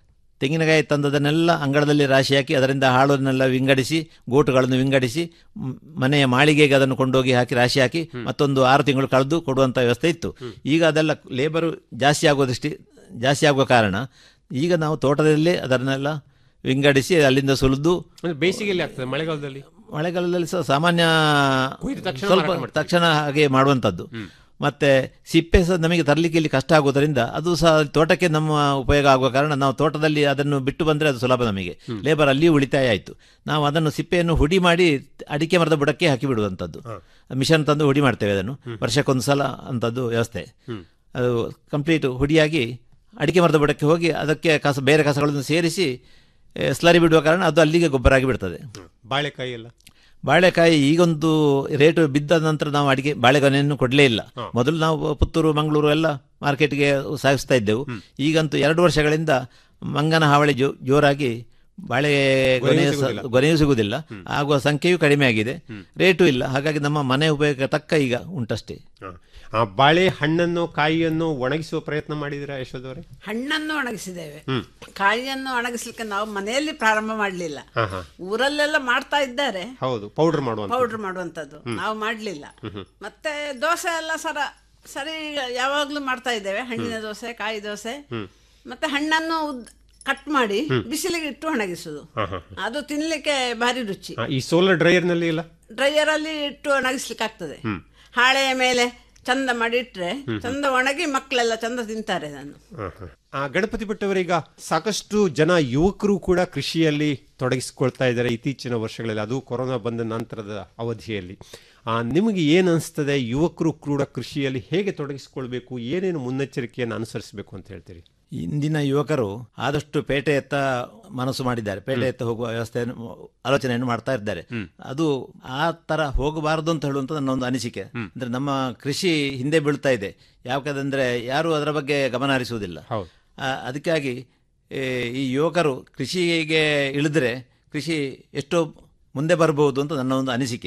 ತೆಂಗಿನಕಾಯಿ ತಂದದನ್ನೆಲ್ಲ ಅಂಗಳದಲ್ಲಿ ರಾಶಿ ಹಾಕಿ ಅದರಿಂದ ಹಾಳನ್ನೆಲ್ಲ ವಿಂಗಡಿಸಿ ಗೋಟುಗಳನ್ನು ವಿಂಗಡಿಸಿ ಮ್, ಮನೆಯ ಮಾಳಿಗೆಗೆ ಅದನ್ನು ಕೊಂಡೋಗಿ ಹಾಕಿ ರಾಶಿ ಹಾಕಿ ಮತ್ತೊಂದು ಆರು ತಿಂಗಳು ಕಳೆದು ಕೊಡುವಂಥ ವ್ಯವಸ್ಥೆ ಇತ್ತು ಈಗ ಅದೆಲ್ಲ ಲೇಬರು ಜಾಸ್ತಿ ಆಗೋ ದೃಷ್ಟಿ ಜಾಸ್ತಿ ಆಗುವ ಕಾರಣ ಈಗ ನಾವು ತೋಟದಲ್ಲೇ ಅದನ್ನೆಲ್ಲ ವಿಂಗಡಿಸಿ ಅಲ್ಲಿಂದ ಸುಲಿದು ಅಂದ್ರೆ ಬೇಸಿಗೆಯಲ್ಲಿ ಆಗ್ತದೆ ಮಳೆಗಾಲದಲ್ಲಿ ಮಳೆಗಾಲದಲ್ಲಿ ಸಹ ಸಾಮಾನ್ಯ ಕೊಯ್ದು ತಕ್ಷಣ ಸ್ವಲ್ಪ ಮಾರಾಟ ಮಾಡ್ತೀವಿ. ತಕ್ಷಣ ಹಾಗೆ ಮಾಡುವಂಥದ್ದು ಮತ್ತೆ ಸಿಪ್ಪೆ ಸಹ ನಮಗೆ ತರಲಿಕ್ಕೆ ಇಲ್ಲಿ ಕಷ್ಟ ಆಗೋದರಿಂದ ಅದು ಸಹ ತೋಟಕ್ಕೆ ನಮ್ಮ ಉಪಯೋಗ ಆಗುವ ಕಾರಣ ನಾವು ತೋಟದಲ್ಲಿ ಅದನ್ನು ಬಿಟ್ಟು ಬಂದರೆ ಅದು ಸುಲಭ ನಮಗೆ ಲೇಬರ್ ಅಲ್ಲಿ ಉಳಿತಾಯ ಆಯಿತು ನಾವು ಅದನ್ನು ಸಿಪ್ಪೆಯನ್ನು ಹುಡಿ ಮಾಡಿ ಅಡಿಕೆ ಮರದ ಬುಡಕ್ಕೆ ಹಾಕಿ ಬಿಡುವಂಥದ್ದು ಮಿಷನ್ ತಂದು ಹುಡಿ ಮಾಡ್ತೇವೆ ಅದನ್ನು ವರ್ಷಕ್ಕೊಂದು ಸಲ ಅಂಥದ್ದು ವ್ಯವಸ್ಥೆ ಅದು ಕಂಪ್ಲೀಟ್ ಹುಡಿಯಾಗಿ ಅಡಿಕೆ ಮರದ ಬುಡಕ್ಕೆ ಹೋಗಿ ಅದಕ್ಕೆ ಕಸ ಬೇರೆ ಕಸಗಳನ್ನು ಸೇರಿಸಿ ಏ, ಸ್ಲರಿ ಬಿಡುವ ಕಾರಣ ಅದು ಅಲ್ಲಿಗೆ ಗೊಬ್ಬರ ಆಗಿ ಬಿಡ್ತದೆ ಬಾಳೆಕಾಯಿ ಎಲ್ಲ ಬಾಳೆಕಾಯಿ ಈಗೊಂದು ರೇಟು ಬಿದ್ದ ನಂತರ ನಾವು ಅಡಿಕೆ ಬಾಳೆಗೊನೆಯನ್ನು ಕೊಡಲೇ ಇಲ್ಲ ಮೊದಲು ನಾವು ಪುತ್ತೂರು ಮಂಗಳೂರು ಎಲ್ಲ ಮಾರ್ಕೆಟ್ಗೆ ಸಾಗಿಸ್ತಾ ಇದ್ದೆವು ಈಗಂತೂ ಎರಡು ವರ್ಷಗಳಿಂದ ಮಂಗನ ಹಾವಳಿ ಜೋ ಜೋರಾಗಿ ಬಾಳೆ ಗೊನೆ ಗೊನೆಯೂ ಸ- ಸಿಗುದಿಲ್ಲ. ಗೊನೆಯೂ ಸಿಗುವುದಿಲ್ಲ ಆಗುವ ಸಂಖ್ಯೆಯೂ ಕಡಿಮೆ ಆಗಿದೆ ರೇಟು ಇಲ್ಲ ಹಾಗಾಗಿ ನಮ್ಮ ಮನೆ ಉಪಯೋಗ ತಕ್ಕ ಈಗ ಉಂಟಷ್ಟೇ ಆ ಬಾಳೆ ಹಣ್ಣನ್ನು ಕಾಯಿಯನ್ನು ಒಣಗಿಸುವ ಪ್ರಯತ್ನ ಮಾಡಿದಿರಾ ಯಶೋದವರೇ ಹಣ್ಣನ್ನು ಒಣಗಿಸಿದ್ದೇವೆ ಹ್ಮ್. ಕಾಯಿಯನ್ನು ಒಣಗಿಸ್ಲಿಕ್ಕೆ ನಾವು ಮನೆಯಲ್ಲಿ ಪ್ರಾರಂಭ ಮಾಡಲಿಲ್ಲ ಹಾ ಹಾ ಊರಲ್ಲೆಲ್ಲ ಮಾಡ್ತಾ ಇದ್ದಾರೆ ಹೌದು ಪೌಡರ್ ಮಾಡುವಂತ ಪೌಡರ್ ಮಾಡುವಂಥದ್ದು ನಾವು ಮಾಡಲಿಲ್ಲ ಮತ್ತೆ ದೋಸೆ ಎಲ್ಲ ಸರ ಸರಿ ಯಾವಾಗಲೂ ಮಾಡ್ತಾ ಇದ್ದೇವೆ ಹಣ್ಣಿನ ದೋಸೆ ಕಾಯಿ ದೋಸೆ ಹ್ಮ್. ಮತ್ತೆ ಹಣ್ಣನ್ನು ಕಟ್ ಮಾಡಿ ಹ್ಮ್. ಬಿಸಿಲಿಗೆ ಇಟ್ಟು ಒಣಗಿಸುದು ಹಾ ಹಾ ಅದು ತಿನ್ಲಿಕ್ಕೆ ಭಾರಿ ರುಚಿ ಆ, ಈ ಸೋಲಾರ್ ಡ್ರೈಯರ್ ನಲ್ಲಿ ಇಲ್ಲ ಡ್ರೈಯರ್ ಅಲ್ಲಿ ಇಟ್ಟು ಒಣಗಿಸ್ಲಿಕ್ಕೆ ಆಗ್ತದೆ ಹ್ಮ್. ಹಾಳೆಯ ಮೇಲೆ ಚಂದ ಮಾಡಿ ಇಟ್ರೆ ಹ್ಮ್. ಚಂದ ಒಣಗಿ ಮಕ್ಕಳೆಲ್ಲ ಚಂದ ತಿಂತಾರೆ ಅದನ್ನು ಆ, ಹಾ. ಆ, ಗಣಪತಿ ಭಟ್ಟವರೀಗ ಸಾಕಷ್ಟು ಜನ ಯುವಕರು ಕೂಡ ಕೃಷಿಯಲ್ಲಿ ತೊಡಗಿಸಿಕೊಳ್ತಾ ಇದ್ದಾರೆ ಇತ್ತೀಚಿನ ವರ್ಷಗಳಲ್ಲಿ ಅದು ಕೊರೋನಾ ಬಂದ ನಂತರದ ಅವಧಿಯಲ್ಲಿ ಆ, ನಿಮಗೆ ಏನು ಅನಿಸ್ತದೆ ಯುವಕರು ಕೂಡ ಕೃಷಿಯಲ್ಲಿ ಹೇಗೆ ತೊಡಗಿಸಿಕೊಳ್ಬೇಕು ಏನೇನು ಮುನ್ನೆಚ್ಚರಿಕೆಯನ್ನು ಅನುಸರಿಸಬೇಕು ಅಂತ ಹೇಳ್ತೀರಿ ಇಂದಿನ ಯುವಕರು ಆದಷ್ಟು ಪೇಟೆಯತ್ತ ಮನಸ್ಸು ಮಾಡಿದ್ದಾರೆ ಪೇಟೆಯತ್ತ ಹೋಗುವ ವ್ಯವಸ್ಥೆಯನ್ನು ಆಲೋಚನೆಯನ್ನು ಮಾಡ್ತಾ ಇದ್ದಾರೆ ಅದು ಆ ತರ ಹೋಗಬಾರದು ಅಂತ ಹೇಳುವಂತ ನನ್ನ ಒಂದು ಅನಿಸಿಕೆ ಅಂದ್ರೆ ನಮ್ಮ ಕೃಷಿ ಹಿಂದೆ ಬೀಳ್ತಾ ಇದೆ ಯಾಕಂದ್ರೆ ಯಾರು ಅದರ ಬಗ್ಗೆ ಗಮನ ಹರಿಸುವುದಿಲ್ಲ ಆ, ಅದಕ್ಕಾಗಿ ಏ, ಈ ಯುವಕರು ಕೃಷಿಗೆ ಇಳಿದ್ರೆ ಕೃಷಿ ಎಷ್ಟೋ ಮುಂದೆ ಬರಬಹುದು ಅಂತ ನನ್ನ ಒಂದು ಅನಿಸಿಕೆ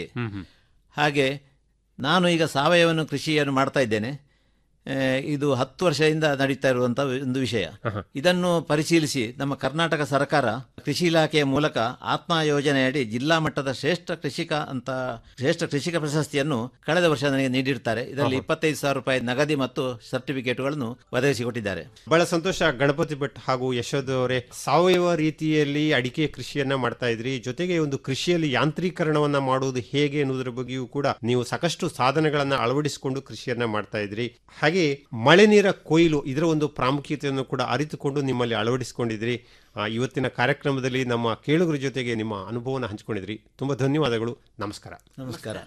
ಹಾಗೆ ನಾನು ಈಗ ಸಾವಯವ ಕೃಷಿಯನ್ನು ಮಾಡ್ತಾ ಇದ್ದೇನೆ ಆ, ಇದು ಹತ್ತು ವರ್ಷದಿಂದ ನಡೀತಾ ಇರುವಂತಹ ಒಂದು ವಿಷಯ ಇದನ್ನು ಪರಿಶೀಲಿಸಿ ನಮ್ಮ ಕರ್ನಾಟಕ ಸರ್ಕಾರ ಕೃಷಿ ಇಲಾಖೆಯ ಮೂಲಕ ಆತ್ಮ ಯೋಜನೆಯಡಿ ಜಿಲ್ಲಾ ಮಟ್ಟದ ಶ್ರೇಷ್ಠ ಕೃಷಿಕ ಅಂತ ಶ್ರೇಷ್ಠ ಕೃಷಿಕ ಪ್ರಶಸ್ತಿಯನ್ನು ಕಳೆದ ವರ್ಷ ನನಗೆ ನೀಡಿರ್ತಾರೆ ಇದರಲ್ಲಿ ಇಪ್ಪತ್ತೈದು ಸಾವಿರ ರೂಪಾಯಿ ನಗದಿ ಮತ್ತು ಸರ್ಟಿಫಿಕೇಟ್ಗಳನ್ನು ಒದಗಿಸಿಕೊಟ್ಟಿದ್ದಾರೆ ಬಹಳ ಸಂತೋಷ ಗಣಪತಿ ಭಟ್ ಹಾಗೂ ಯಶೋದ್ ಅವರೇ ಸಾವಯವ ರೀತಿಯಲ್ಲಿ ಅಡಿಕೆ ಕೃಷಿಯನ್ನ ಮಾಡ್ತಾ ಇದ್ರಿ ಜೊತೆಗೆ ಒಂದು ಕೃಷಿಯಲ್ಲಿ ಯಾಂತ್ರೀಕರಣವನ್ನ ಮಾಡುವುದು ಹೇಗೆ ಎನ್ನುವುದರ ಬಗ್ಗೆಯೂ ಕೂಡ ನೀವು ಸಾಕಷ್ಟು ಸಾಧನಗಳನ್ನ ಅಳವಡಿಸಿಕೊಂಡು ಕೃಷಿಯನ್ನ ಮಾಡ್ತಾ ಇದ್ರಿ ಹಾಗೆ ಮಳೆ ನೀರ ಕೊಯ್ಲು ಇದರ ಒಂದು ಪ್ರಾಮುಖ್ಯತೆಯನ್ನು ಕೂಡ ಅರಿತುಕೊಂಡು ನಿಮ್ಮಲ್ಲಿ ಅಳವಡಿಸಿಕೊಂಡಿದ್ರಿ ಆ, ಇವತ್ತಿನ ಕಾರ್ಯಕ್ರಮದಲ್ಲಿ ನಮ್ಮ ಕೇಳುಗರ ಜೊತೆಗೆ ನಿಮ್ಮ ಅನುಭವನ ಹಂಚಿಕೊಂಡಿದ್ರಿ ತುಂಬಾ ಧನ್ಯವಾದಗಳು ನಮಸ್ಕಾರ ನಮಸ್ಕಾರ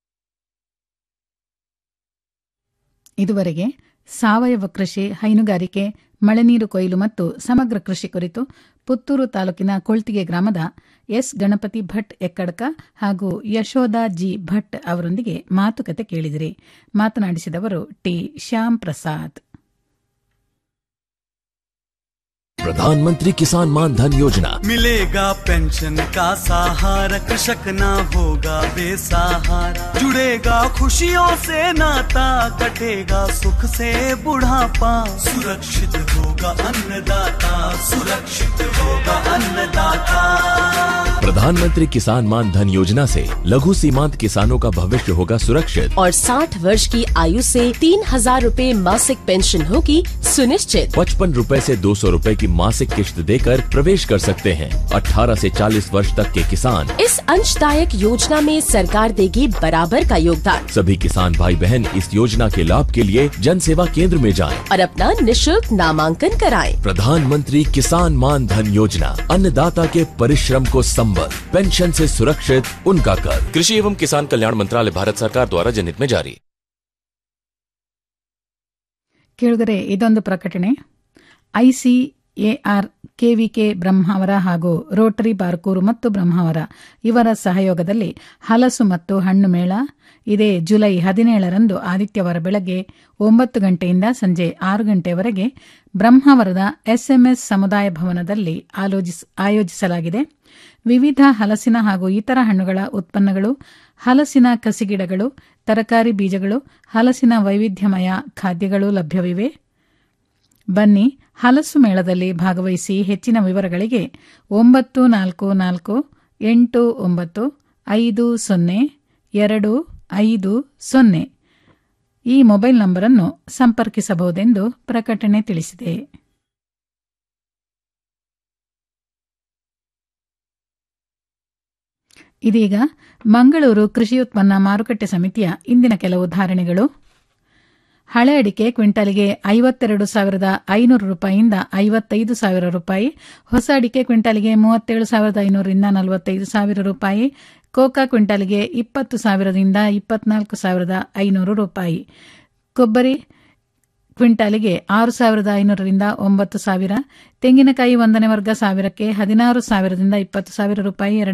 ಇದುವರೆಗೆ ಸಾವಯವ ಕೃಷಿ ಹೈನುಗಾರಿಕೆ ಮಳೆನೀರು ಕೊಯ್ಲು ಮತ್ತು ಸಮಗ್ರ ಕೃಷಿ ಕುರಿತು ಪುತ್ತೂರು ತಾಲೂಕಿನ ಕೊಳ್ತಿಗೆ ಗ್ರಾಮದ ಎಸ್ ಗಣಪತಿ ಭಟ್ ಎಕ್ಕಡ್ಕ ಹಾಗೂ ಯಶೋಧ ಜಿ ಭಟ್ ಅವರೊಂದಿಗೆ ಮಾತುಕತೆ ಕೇಳಿದಿರಿ ಮಾತನಾಡಿಸಿದವರು ಟಿ ಶ್ಯಾಮ್ ಪ್ರಸಾದ್ प्रधानमंत्री किसान मान धन योजना मिलेगा पेंशन का सहारा कृषक ना होगा बेसहारा जुड़ेगा खुशियों से नाता कटेगा सुख से बुढ़ापा सुरक्षित होगा अन्नदाता सुरक्षित होगा अन्नदाता प्रधानमंत्री किसान मान धन योजना से लघु सीमांत किसानों का भविष्य होगा सुरक्षित और 60 वर्ष की आयु से तीन हजार रूपए मासिक पेंशन होगी सुनिश्चित पचपन रूपए ऐसी दो सौ रूपए की मासिक किश्त देकर प्रवेश कर सकते हैं 18 से 40 वर्ष तक के किसान इस अंशदायक योजना में सरकार देगी बराबर का योगदान सभी किसान भाई बहन इस योजना के लाभ के लिए जन सेवा केंद्र में जाएं। और अपना निशुल्क नामांकन कराएं। प्रधानमंत्री किसान मान धन योजना अन्नदाता के परिश्रम को संबल पेंशन से सुरक्षित उनका कर कृषि एवं किसान कल्याण मंत्रालय भारत सरकार द्वारा जनहित में जारी ಕೇಳಿದರೆ ಇದೊಂದು ಪ್ರಕಟಣೆ ಐಸಿಎಆರ್ ಕೆವಿಕೆ ಬ್ರಹ್ಮಾವರ ಹಾಗೂ ರೋಟರಿ ಬಾರ್ಕೂರು ಮತ್ತು ಬ್ರಹ್ಮಾವರ ಇವರ ಸಹಯೋಗದಲ್ಲಿ ಹಲಸು ಮತ್ತು ಹಣ್ಣು ಮೇಳ ಇದೇ ಜುಲೈ ಹದಿನೇಳರಂದು ಆದಿತ್ಯವಾರ ಬೆಳಗ್ಗೆ ಒಂಬತ್ತು ಗಂಟೆಯಿಂದ ಸಂಜೆ ಆರು ಗಂಟೆಯವರೆಗೆ ಬ್ರಹ್ಮಾವರದ ಎಸ್ಎಂಎಸ್ ಸಮುದಾಯ ಭವನದಲ್ಲಿ ಆಲೋಜಿಸ್- ಆಯೋಜಿಸಲಾಗಿದೆ ವಿವಿಧ ಹಲಸಿನ ಹಾಗೂ ಇತರ ಹಣ್ಣುಗಳ ಉತ್ಪನ್ನಗಳು ಹಲಸಿನ ಕಸಿಗಿಡಗಳು ತರಕಾರಿ ಬೀಜಗಳು ಹಲಸಿನ ವೈವಿಧ್ಯಮಯ ಖಾದ್ಯಗಳು ಲಭ್ಯವಿವೆ ಬನ್ನಿ ಹಲಸು ಮೇಳದಲ್ಲಿ ಭಾಗವಹಿಸಿ ಹೆಚ್ಚಿನ ವಿವರಗಳಿಗೆ ಒಂಬತ್ತು ನಾಲ್ಕು ನಾಲ್ಕು ಎಂಟು ಒಂಬತ್ತು ಐದು ಸೊನ್ನೆ ಎರಡು ಐದು ಸೊನ್ನೆ ಈ ಮೊಬೈಲ್ ನಂಬರನ್ನು ಸಂಪರ್ಕಿಸಬಹುದೆಂದು ಪ್ರಕಟಣೆ ತಿಳಿಸಿದೆ ಇದೀಗ ಮಂಗಳೂರು ಕೃಷಿ ಉತ್ಪನ್ನ ಮಾರುಕಟ್ಟೆ ಸಮಿತಿಯ ಇಂದಿನ ಕೆಲವು ಧಾರಣೆಗಳು ಹಳೆ ಅಡಿಕೆ ಕ್ವಿಂಟಾಲಿಗೆ ಐವತ್ತೆರಡು ಸಾವಿರದ ಐನೂರು ರೂಪಾಯಿಯಿಂದ ಐವತ್ತೈದು ಸಾವಿರ ರೂಪಾಯಿ ಹೊಸ ಅಡಿಕೆ ಕ್ವಿಂಟಾಲಿಗೆ ಮೂವತ್ತೇಳು ಸಾವಿರದ ಐನೂರರಿಂದ ನಲವತ್ತೈದು ಸಾವಿರ ರೂಪಾಯಿ ಕೋಕಾ ಕ್ವಿಂಟಾಲಿಗೆ ಇಪ್ಪತ್ತು ಸಾವಿರದಿಂದ ಇಪ್ಪತ್ನಾಲ್ಕು ಸಾವಿರದ ಐನೂರು ರೂಪಾಯಿ ಕೊಬ್ಬರಿ ಕ್ವಿಂಟಾಲಿಗೆ ಆರು ಸಾವಿರದ ಐನೂರರಿಂದ ಒಂಬತ್ತು ಸಾವಿರ ತೆಂಗಿನಕಾಯಿ ಒಂದನೇ ವರ್ಗ ಸಾವಿರಕ್ಕೆ ಹದಿನಾರು ಸಾವಿರದಿಂದ ಇಪ್ಪತ್ತು ಸಾವಿರ ರೂಪಾಯಿ